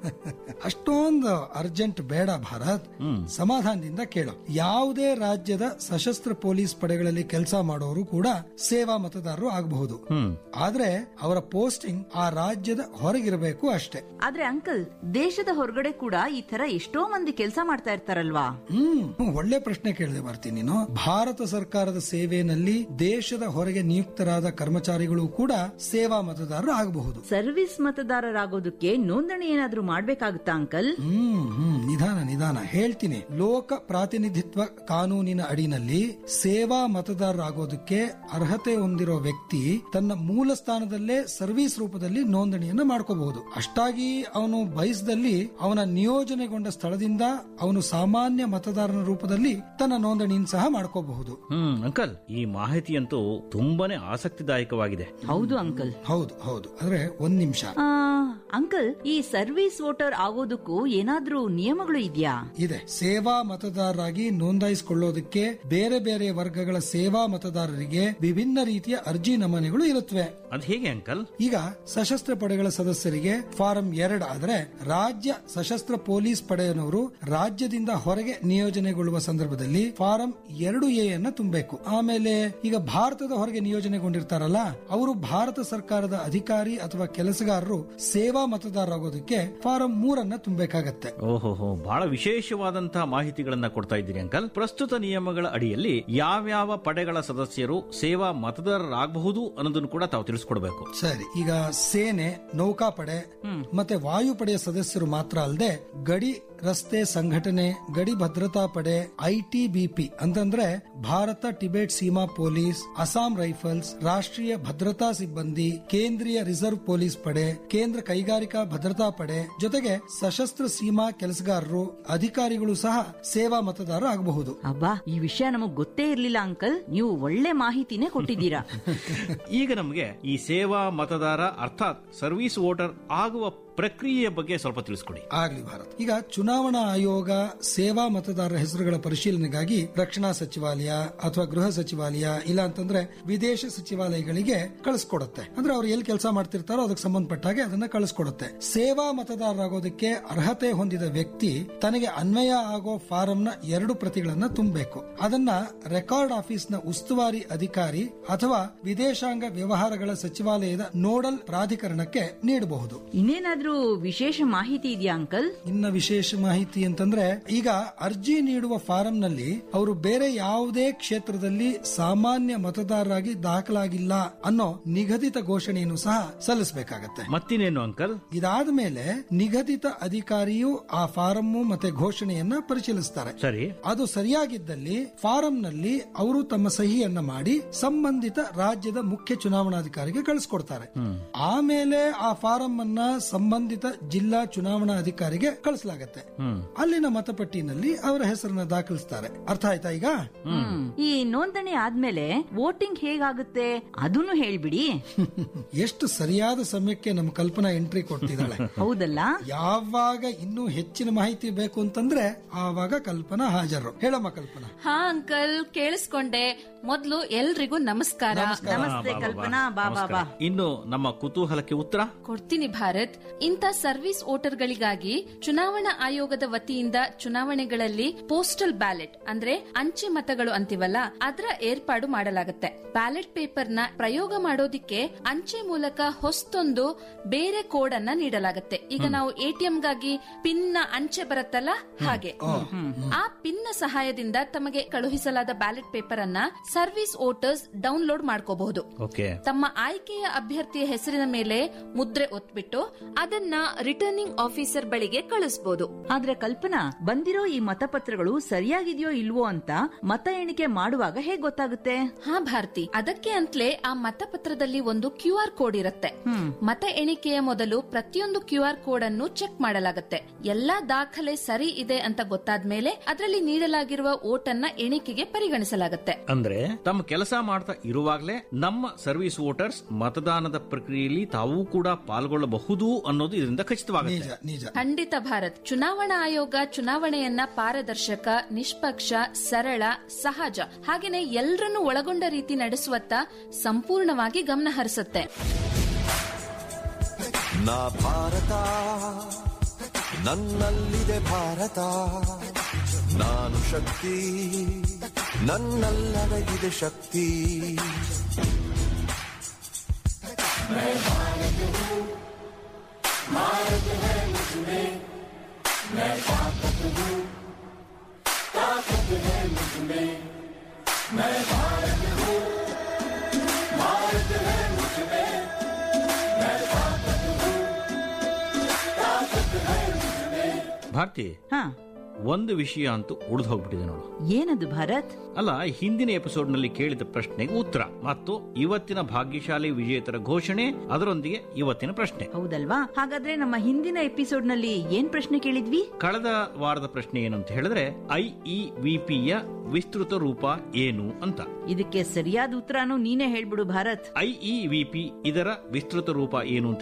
ಅಷ್ಟೊಂದು ಅರ್ಜೆಂಟ್ ಬೇಡ ಭಾರತ್ ಸಮಾಧಾನದಿಂದ ಕೇಳು ಯಾವುದೇ ರಾಜ್ಯದ ಸಶಸ್ತ್ರ ಪೊಲೀಸ್ ಪಡೆಗಳಲ್ಲಿ ಕೆಲಸ ಮಾಡೋರು ಕೂಡ ಸೇವಾ ಮತದಾರರು ಆಗಬಹುದು ಆದ್ರೆ ಅವರ ಪೋಸ್ಟಿಂಗ್ ಆ ರಾಜ್ಯದ ಹೊರಗಿರಬೇಕು ಅಷ್ಟೇ ಆದ್ರೆ ಅಂಕಲ್ ದೇಶದ ಹೊರಗಡೆ ಕೂಡ ಈ ತರ ಎಷ್ಟೋ ಮಂದಿ ಕೆಲಸ ಮಾಡ್ತಾ ಇರ್ತಾರಲ್ವಾ ಹ್ಮ್ ಒಳ್ಳೆ ಪ್ರಶ್ನೆ ಕೇಳಿದೆ ಬರ್ತೀನಿ ನೀನು ಭಾರತ ಸರ್ಕಾರದ ಸೇವೆಯಲ್ಲಿ ದೇಶದ ಹೊರಗೆ ನಿಯುಕ್ತರಾದ ಕರ್ಮಚಾರಿಗಳು ಕೂಡ ಸೇವಾ ಮತದಾರರು ಆಗಬಹುದು ಸರ್ವಿಸ್ ಮತದಾರರಾಗೋದಕ್ಕೆ ನೋಂದಣಿ ಏನಾದ್ರೂ ಮಾಡ್ಬೇಕಾಗುತ್ತಾ ಅಂಕಲ್ ಹ್ಮ್ ಹ್ಮ್ ನಿಧಾನ ನಿಧಾನ ಹೇಳ್ತೀನಿ ಲೋಕ ಪ್ರಾತಿನಿಧಿತ್ವ ಕಾನೂನಿನ ಅಡಿನಲ್ಲಿ ಸೇವಾ ಮತದಾರರಾಗೋದಕ್ಕೆ ಅರ್ಹತೆ ಹೊಂದಿರೋ ವ್ಯಕ್ತಿ ತನ್ನ ಮೂಲ ಸ್ಥಾನದಲ್ಲೇ ಸರ್ವಿಸ್ ರೂಪದಲ್ಲಿ ನೋಂದಣಿಯನ್ನ ಮಾಡ್ಕೋಬಹುದು ಅಷ್ಟಾಗಿ ಅವನು ಬಯಸದಲ್ಲಿ ಅವನ ನಿಯೋಜನೆಗೊಂಡ ಸ್ಥಳದಿಂದ ಅವನು ಸಾಮಾನ್ಯ ಮತದಾರನ ರೂಪದಲ್ಲಿ ತನ್ನ ನೋಂದಣಿಯನ್ನು ಸಹ ಮಾಡ್ಕೋಬಹುದು ಹ್ಮ್ ಅಂಕಲ್ ಈ ಮಾಹಿತಿಯಂತೂ ತುಂಬಾನೇ ಆಸಕ್ತಿದಾಯಕವಾಗಿದೆ ಹೌದು ಅಂಕಲ್ ಹೌದು ಹೌದು ಆದ್ರೆ ಒಂದ್ ನಿಮಿಷ ಆ, ಅಂಕಲ್ ಈ ಸರ್ವಿಸ್ ವೋಟರ್ ಆಗೋದಕ್ಕೂ ಏನಾದ್ರೂ ನಿಯಮಗಳು ಇದೆಯಾ ಇದೆ ಸೇವಾ ಮತದಾರರಾಗಿ ನೋಂದಾಯಿಸಿಕೊಳ್ಳೋದಕ್ಕೆ ಬೇರೆ ಬೇರೆ ವರ್ಗಗಳ ಸೇವಾ ಮತದಾರರಿಗೆ ವಿಭಿನ್ನ ರೀತಿಯ ಅರ್ಜಿ ನಮೂನೆಗಳು ಇರುತ್ತವೆ ಅದ್ ಹೇಗೆ ಅಂಕಲ್ ಈಗ ಸಶಸ್ತ್ರ ಪಡೆಗಳ ಸದಸ್ಯರಿಗೆ ಫಾರಂ ಎರಡು ಆದ್ರೆ ರಾಜ್ಯ ಸಶಸ್ತ್ರ ಪೊಲೀಸ್ ಪಡೆಯನವರು ರಾಜ್ಯದಿಂದ ಹೊರಗೆ ನಿಯೋಜನೆಗೊಳ್ಳುವ ಸಂದರ್ಭದಲ್ಲಿ ಫಾರಂ ಎರಡು ಎ ಅನ್ನ ತುಂಬಬೇಕು ಆಮೇಲೆ ಈಗ ಭಾರತದ ಹೊರಗೆ ನಿಯೋಜನೆಗೊಂಡಿರ್ತಾರಲ್ಲ ಅವರು ಭಾರತ ಸರ್ಕಾರದ ಅಧಿಕಾರಿ ಅಥವಾ ಕೆಲಸಗಾರರು ಸೇವಾ ಮತದಾರರಾಗೋದಕ್ಕೆ ಫಾರಂ ಮೂರನ್ನ ತುಂಬಬೇಕಾಗತ್ತೆ ಓಹೋಹೋ ಬಹಳ ವಿಶೇಷವಾದಂತಹ ಮಾಹಿತಿಗಳನ್ನ ಕೊಡ್ತಾ ಇದ್ದೀರಿ ಅಂಕಲ್ ಪ್ರಸ್ತುತ ನಿಯಮಗಳ ಅಡಿಯಲ್ಲಿ ಯಾವ್ಯಾವ ಪಡೆಗಳ ಸದಸ್ಯರು ಸೇವಾ ಮತದಾರರಾಗಬಹುದು ಅನ್ನೋದನ್ನು ಕೂಡ ತಾವು ತಿಳಿಸ್ಕೊಡ್ಬೇಕು ಸರಿ ಈಗ ಸೇನೆ ನೌಕಾಪಡೆ ಮತ್ತೆ ವಾಯುಪಡೆಯ ಸದಸ್ಯರು ಮಾತ್ರ ಅಲ್ಲದೆ ಗಡಿ ರಸ್ತೆ ಸಂಘಟನೆ ಗಡಿ ಭದ್ರತಾ ಪಡೆ ಐಟಿಬಿಪಿ ಅಂತಂದ್ರೆ ಭಾರತ ಟಿಬೆಟ್ ಸೀಮಾ ಪೊಲೀಸ್ ಅಸ್ಸಾಂ ರೈಫಲ್ಸ್ ರಾಷ್ಟ್ರೀಯ ಭದ್ರತಾ ಸಿಬ್ಬಂದಿ ಕೇಂದ್ರೀಯ ರಿಸರ್ವ್ ಪೊಲೀಸ್ ಪಡೆ ಕೇಂದ್ರ ಕೈಗಾರಿಕಾ ಭದ್ರತಾ ಪಡೆ ಜೊತೆಗೆ ಸಶಸ್ತ್ರ ಸೀಮಾ ಕೆಲಸಗಾರರು ಅಧಿಕಾರಿಗಳು ಸಹ ಸೇವಾ ಮತದಾರ ಆಗಬಹುದು ಅಬ್ಬಾ ಈ ವಿಷಯ ನಮಗ್ ಗೊತ್ತೇ ಇರ್ಲಿಲ್ಲ ಅಂಕಲ್ ನೀವು ಒಳ್ಳೆ ಮಾಹಿತಿನೇ ಕೊಟ್ಟಿದ್ದೀರಾ ಈಗ ನಮಗೆ ಈ ಸೇವಾ ಮತದಾರ ಅರ್ಥಾತ್ ಸರ್ವಿಸ್ ವೋಟರ್ ಆಗುವ ಪ್ರಕ್ರಿಯೆಯ ಬಗ್ಗೆ ಸ್ವಲ್ಪ ತಿಳಿಸ್ಕೊಡಿ ಆಗ್ಲಿ ಭಾರತ್ ಈಗ ಚುನಾವಣಾ ಆಯೋಗ ಸೇವಾ ಮತದಾರರ ಹೆಸರುಗಳ ಪರಿಶೀಲನೆಗಾಗಿ ರಕ್ಷಣಾ ಸಚಿವಾಲಯ ಅಥವಾ ಗೃಹ ಸಚಿವಾಲಯ ಇಲ್ಲ ಅಂತಂದ್ರೆ ವಿದೇಶ ಸಚಿವಾಲಯಗಳಿಗೆ ಕಳಿಸ್ಕೊಡುತ್ತೆ ಅಂದ್ರೆ ಅವ್ರು ಎಲ್ಲಿ ಕೆಲಸ ಮಾಡ್ತಿರ್ತಾರೋ ಅದಕ್ಕೆ ಸಂಬಂಧಪಟ್ಟ ಹಾಗೆ ಅದನ್ನ ಕಳಿಸ್ಕೊಡುತ್ತೆ ಸೇವಾ ಮತದಾರರಾಗೋದಕ್ಕೆ ಅರ್ಹತೆ ಹೊಂದಿದ ವ್ಯಕ್ತಿ ತನಗೆ ಅನ್ವಯ ಆಗೋ ಫಾರಂನ ಎರಡು ಪ್ರತಿಗಳನ್ನ ತುಂಬಬೇಕು ಅದನ್ನ ರೆಕಾರ್ಡ್ ಆಫೀಸ್ನ ಉಸ್ತುವಾರಿ ಅಧಿಕಾರಿ ಅಥವಾ ವಿದೇಶಾಂಗ ವ್ಯವಹಾರಗಳ ಸಚಿವಾಲಯದ ನೋಡಲ್ ಪ್ರಾಧಿಕರಣಕ್ಕೆ ನೀಡಬಹುದು ಇನ್ನೇನಾದ್ರೂ ವಿಶೇಷ ಮಾಹಿತಿ ಇದೆಯಾ ಅಂಕಲ್ ಇನ್ನ ವಿಶೇಷ ಮಾಹಿತಿ ಅಂತಂದ್ರೆ ಈಗ ಅರ್ಜಿ ನೀಡುವ ಫಾರಂನಲ್ಲಿ ಅವರು ಬೇರೆ ಯಾವುದೇ ಕ್ಷೇತ್ರದಲ್ಲಿ ಸಾಮಾನ್ಯ ಮತದಾರರಾಗಿ ದಾಖಲಾಗಿಲ್ಲ ಅನ್ನೋ ನಿಗದಿತ ಘೋಷಣೆಯನ್ನು ಸಹ ಸಲ್ಲಿಸಬೇಕಾಗತ್ತೆ ಮತ್ತಿನೇನು ಅಂಕಲ್ ಇದಾದ ಮೇಲೆ ನಿಗದಿತ ಅಧಿಕಾರಿಯು ಆ ಫಾರಂ ಮತ್ತೆ ಘೋಷಣೆಯನ್ನ ಪರಿಶೀಲಿಸ್ತಾರೆ ಸರಿ ಅದು ಸರಿಯಾಗಿದ್ದಲ್ಲಿ ಫಾರಂನಲ್ಲಿ ಅವರು ತಮ್ಮ ಸಹಿಯನ್ನ ಮಾಡಿ ಸಂಬಂಧಿತ ರಾಜ್ಯದ ಮುಖ್ಯ ಚುನಾವಣಾಧಿಕಾರಿಗೆ ಕಳಿಸ್ಕೊಡ್ತಾರೆ ಆಮೇಲೆ ಆ ಫಾರಂ ಅನ್ನ ಸಂಬಂಧಿತ ಜಿಲ್ಲಾ ಚುನಾವಣಾ ಅಧಿಕಾರಿಗೆ ಕಳಿಸಲಾಗತ್ತೆ ಅಲ್ಲಿನ ಮತಪಟ್ಟಿನಲ್ಲಿ ಅವರ ಹೆಸರನ್ನ ದಾಖಲಿಸ್ತಾರೆ ಅರ್ಥ ಆಯ್ತಾ ಈಗ ಈ ನೋಂದಣಿ ಆದ್ಮೇಲೆ ವೋಟಿಂಗ್ ಹೇಗಾಗುತ್ತೆ ಅದನ್ನು ಹೇಳ್ಬಿಡಿ ಎಷ್ಟು ಸರಿಯಾದ ಸಮಯಕ್ಕೆ ನಮ್ಮ ಕಲ್ಪನಾ ಎಂಟ್ರಿ ಕೊಡ್ತಿದ್ದಾಳೆ ಹೌದಲ್ಲ ಯಾವಾಗ ಇನ್ನೂ ಹೆಚ್ಚಿನ ಮಾಹಿತಿ ಬೇಕು ಅಂತಂದ್ರೆ ಆವಾಗ ಕಲ್ಪನಾ ಹಾಜರು ಹೇಳಮ್ಮ ಕಲ್ಪನಾ ಹಾ ಅಂಕಲ್ ಕೇಳಿಸ್ಕೊಂಡೆ ಮೊದ್ಲು ಎಲ್ರಿಗೂ ನಮಸ್ಕಾರ ನಮಸ್ತೆ ಕಲ್ಪನಾ ಬಾ ಬಾ ಬಾ ಇನ್ನು ನಮ್ಮ ಕುತೂಹಲಕ್ಕೆ ಉತ್ತರ ಕೊಡ್ತೀನಿ ಭಾರತ್ ಇಂಥ ಸರ್ವಿಸ್ ವೋಟರ್ಗಳಿಗಾಗಿ ಚುನಾವಣಾ ಆಯೋಗದ ವತಿಯಿಂದ ಚುನಾವಣೆಗಳಲ್ಲಿ ಪೋಸ್ಟಲ್ ಬ್ಯಾಲೆಟ್ ಅಂದ್ರೆ ಅಂಚೆ ಮತಗಳು ಅಂತೀವಲ್ಲ ಅದರ ಏರ್ಪಾಡು ಮಾಡಲಾಗುತ್ತೆ ಬ್ಯಾಲೆಟ್ ಪೇಪರ್ ನ ಪ್ರಯೋಗ ಮಾಡೋದಿಕ್ಕೆ ಅಂಚೆ ಮೂಲಕ ಹೊಸ್ತೊಂದು ಬೇರೆ ಕೋಡ್ ಅನ್ನ ನೀಡಲಾಗುತ್ತೆ ಈಗ ನಾವು ಎಟಿಎಂ ಗಾಗಿ ಪಿನ್ ನ ಅಂಚೆ ಬರುತ್ತಲ್ಲ ಹಾಗೆ ಆ ಪಿನ್ ನ ಸಹಾಯದಿಂದ ತಮಗೆ ಕಳುಹಿಸಲಾದ ಬ್ಯಾಲೆಟ್ ಪೇಪರ್ ಅನ್ನ ಸರ್ವಿಸ್ ವೋಟರ್ಸ್ ಡೌನ್ಲೋಡ್ ಮಾಡ್ಕೋಬಹುದು ಓಕೆ ತಮ್ಮ ಆಯ್ಕೆಯ ಅಭ್ಯರ್ಥಿಯ ಹೆಸರಿನ ಮೇಲೆ ಮುದ್ರೆ ಒತ್ಬಿಟ್ಟು ಅದನ್ನ ರಿಟರ್ನಿಂಗ್ ಆಫೀಸರ್ ಬಳಿಗೆ ಕಳಿಸಬಹುದು ಆದ್ರೆ ಕಲ್ಪನಾ ಬಂದಿರೋ ಈ ಮತಪತ್ರಗಳು ಸರಿಯಾಗಿದೆಯೋ ಇಲ್ವೋ ಅಂತ ಮತ ಎಣಿಕೆ ಮಾಡುವಾಗ ಹೇಗ್ ಗೊತ್ತಾಗುತ್ತೆ ಹಾ ಭಾರತಿ ಅದಕ್ಕೆ ಅಂತಲೇ ಆ ಮತಪತ್ರದಲ್ಲಿ ಒಂದು ಕ್ಯೂ ಆರ್ ಕೋಡ್ ಇರುತ್ತೆ ಮತ ಎಣಿಕೆಯ ಮೊದಲು ಪ್ರತಿಯೊಂದು ಕ್ಯೂ ಆರ್ ಕೋಡ್ ಅನ್ನು ಚೆಕ್ ಮಾಡಲಾಗುತ್ತೆ ಎಲ್ಲಾ ದಾಖಲೆ ಸರಿ ಇದೆ ಅಂತ ಗೊತ್ತಾದ್ಮೇಲೆ ಅದರಲ್ಲಿ ನೀಡಲಾಗಿರುವ ಓಟನ್ನ ಎಣಿಕೆಗೆ ಪರಿಗಣಿಸಲಾಗುತ್ತೆ ಅಂದ್ರೆ ತಮ್ಮ ಕೆಲಸ ಮಾಡ್ತಾ ಇರುವಾಗಲೇ ನಮ್ಮ ಸರ್ವಿಸ್ ವೋಟರ್ಸ್ ಮತದಾನದ ಪ್ರಕ್ರಿಯೆಯಲ್ಲಿ ತಾವೂ ಕೂಡ ಪಾಲ್ಗೊಳ್ಳಬಹುದು ಅನ್ನೋ ಅನ್ನೋದು ಇದರಿಂದ ಖಚಿತವಾಗುತ್ತೆ ನಿಜ ಖಂಡಿತ ಭಾರತ್ ಚುನಾವಣಾ ಆಯೋಗ ಚುನಾವಣೆಯನ್ನ ಪಾರದರ್ಶಕ ನಿಷ್ಪಕ್ಷ ಸರಳ ಸಹಜ ಹಾಗೇನೆ ಎಲ್ಲರನ್ನೂ ಒಳಗೊಂಡ ರೀತಿ ನಡೆಸುವತ್ತ ಸಂಪೂರ್ಣವಾಗಿ ಗಮನ ಹರಿಸುತ್ತೆ ನಾ ಭಾರತ ನನ್ನಲ್ಲಿದೆ ಭಾರತ ನಾನು ಶಕ್ತಿ ನನ್ನಲ್ಲಡಗಿದೆ ಶಕ್ತಿ ಭಾರತಿ ಹಾ ಒಂದು ವಿಷಯ ಅಂತೂ ಉಳಿದು ಹೋಗ್ಬಿಟ್ಟಿದೆ ನೋಡು ಏನದು ಭಾರತ್ ಅಲ್ಲ ಹಿಂದಿನ ಎಪಿಸೋಡ್ ನಲ್ಲಿ ಕೇಳಿದ ಪ್ರಶ್ನೆಗೆ ಉತ್ತರ ಮತ್ತು ಇವತ್ತಿನ ಭಾಗ್ಯಶಾಲಿ ವಿಜೇತರ ಘೋಷಣೆ ಅದರೊಂದಿಗೆ ಇವತ್ತಿನ ಪ್ರಶ್ನೆ ಹೌದಲ್ವಾ ಹಾಗಾದ್ರೆ ನಮ್ಮ ಹಿಂದಿನ ಎಪಿಸೋಡ್ ನಲ್ಲಿ ಏನ್ ಪ್ರಶ್ನೆ ಕೇಳಿದ್ವಿ ಕಳೆದ ವಾರದ ಪ್ರಶ್ನೆ ಏನು ಅಂತ ಹೇಳಿದ್ರೆ ಐಇವಿಪಿಯ ವಿಸ್ತೃತ ರೂಪ ಏನು ಅಂತ ಇದಕ್ಕೆ ಸರಿಯಾದ ಉತ್ತರನು ನೀನೇ ಹೇಳ್ಬಿಡು ಭಾರತ್ ಐಇವಿಪಿ ಇದರ ವಿಸ್ತೃತ ರೂಪ ಏನು ಅಂತ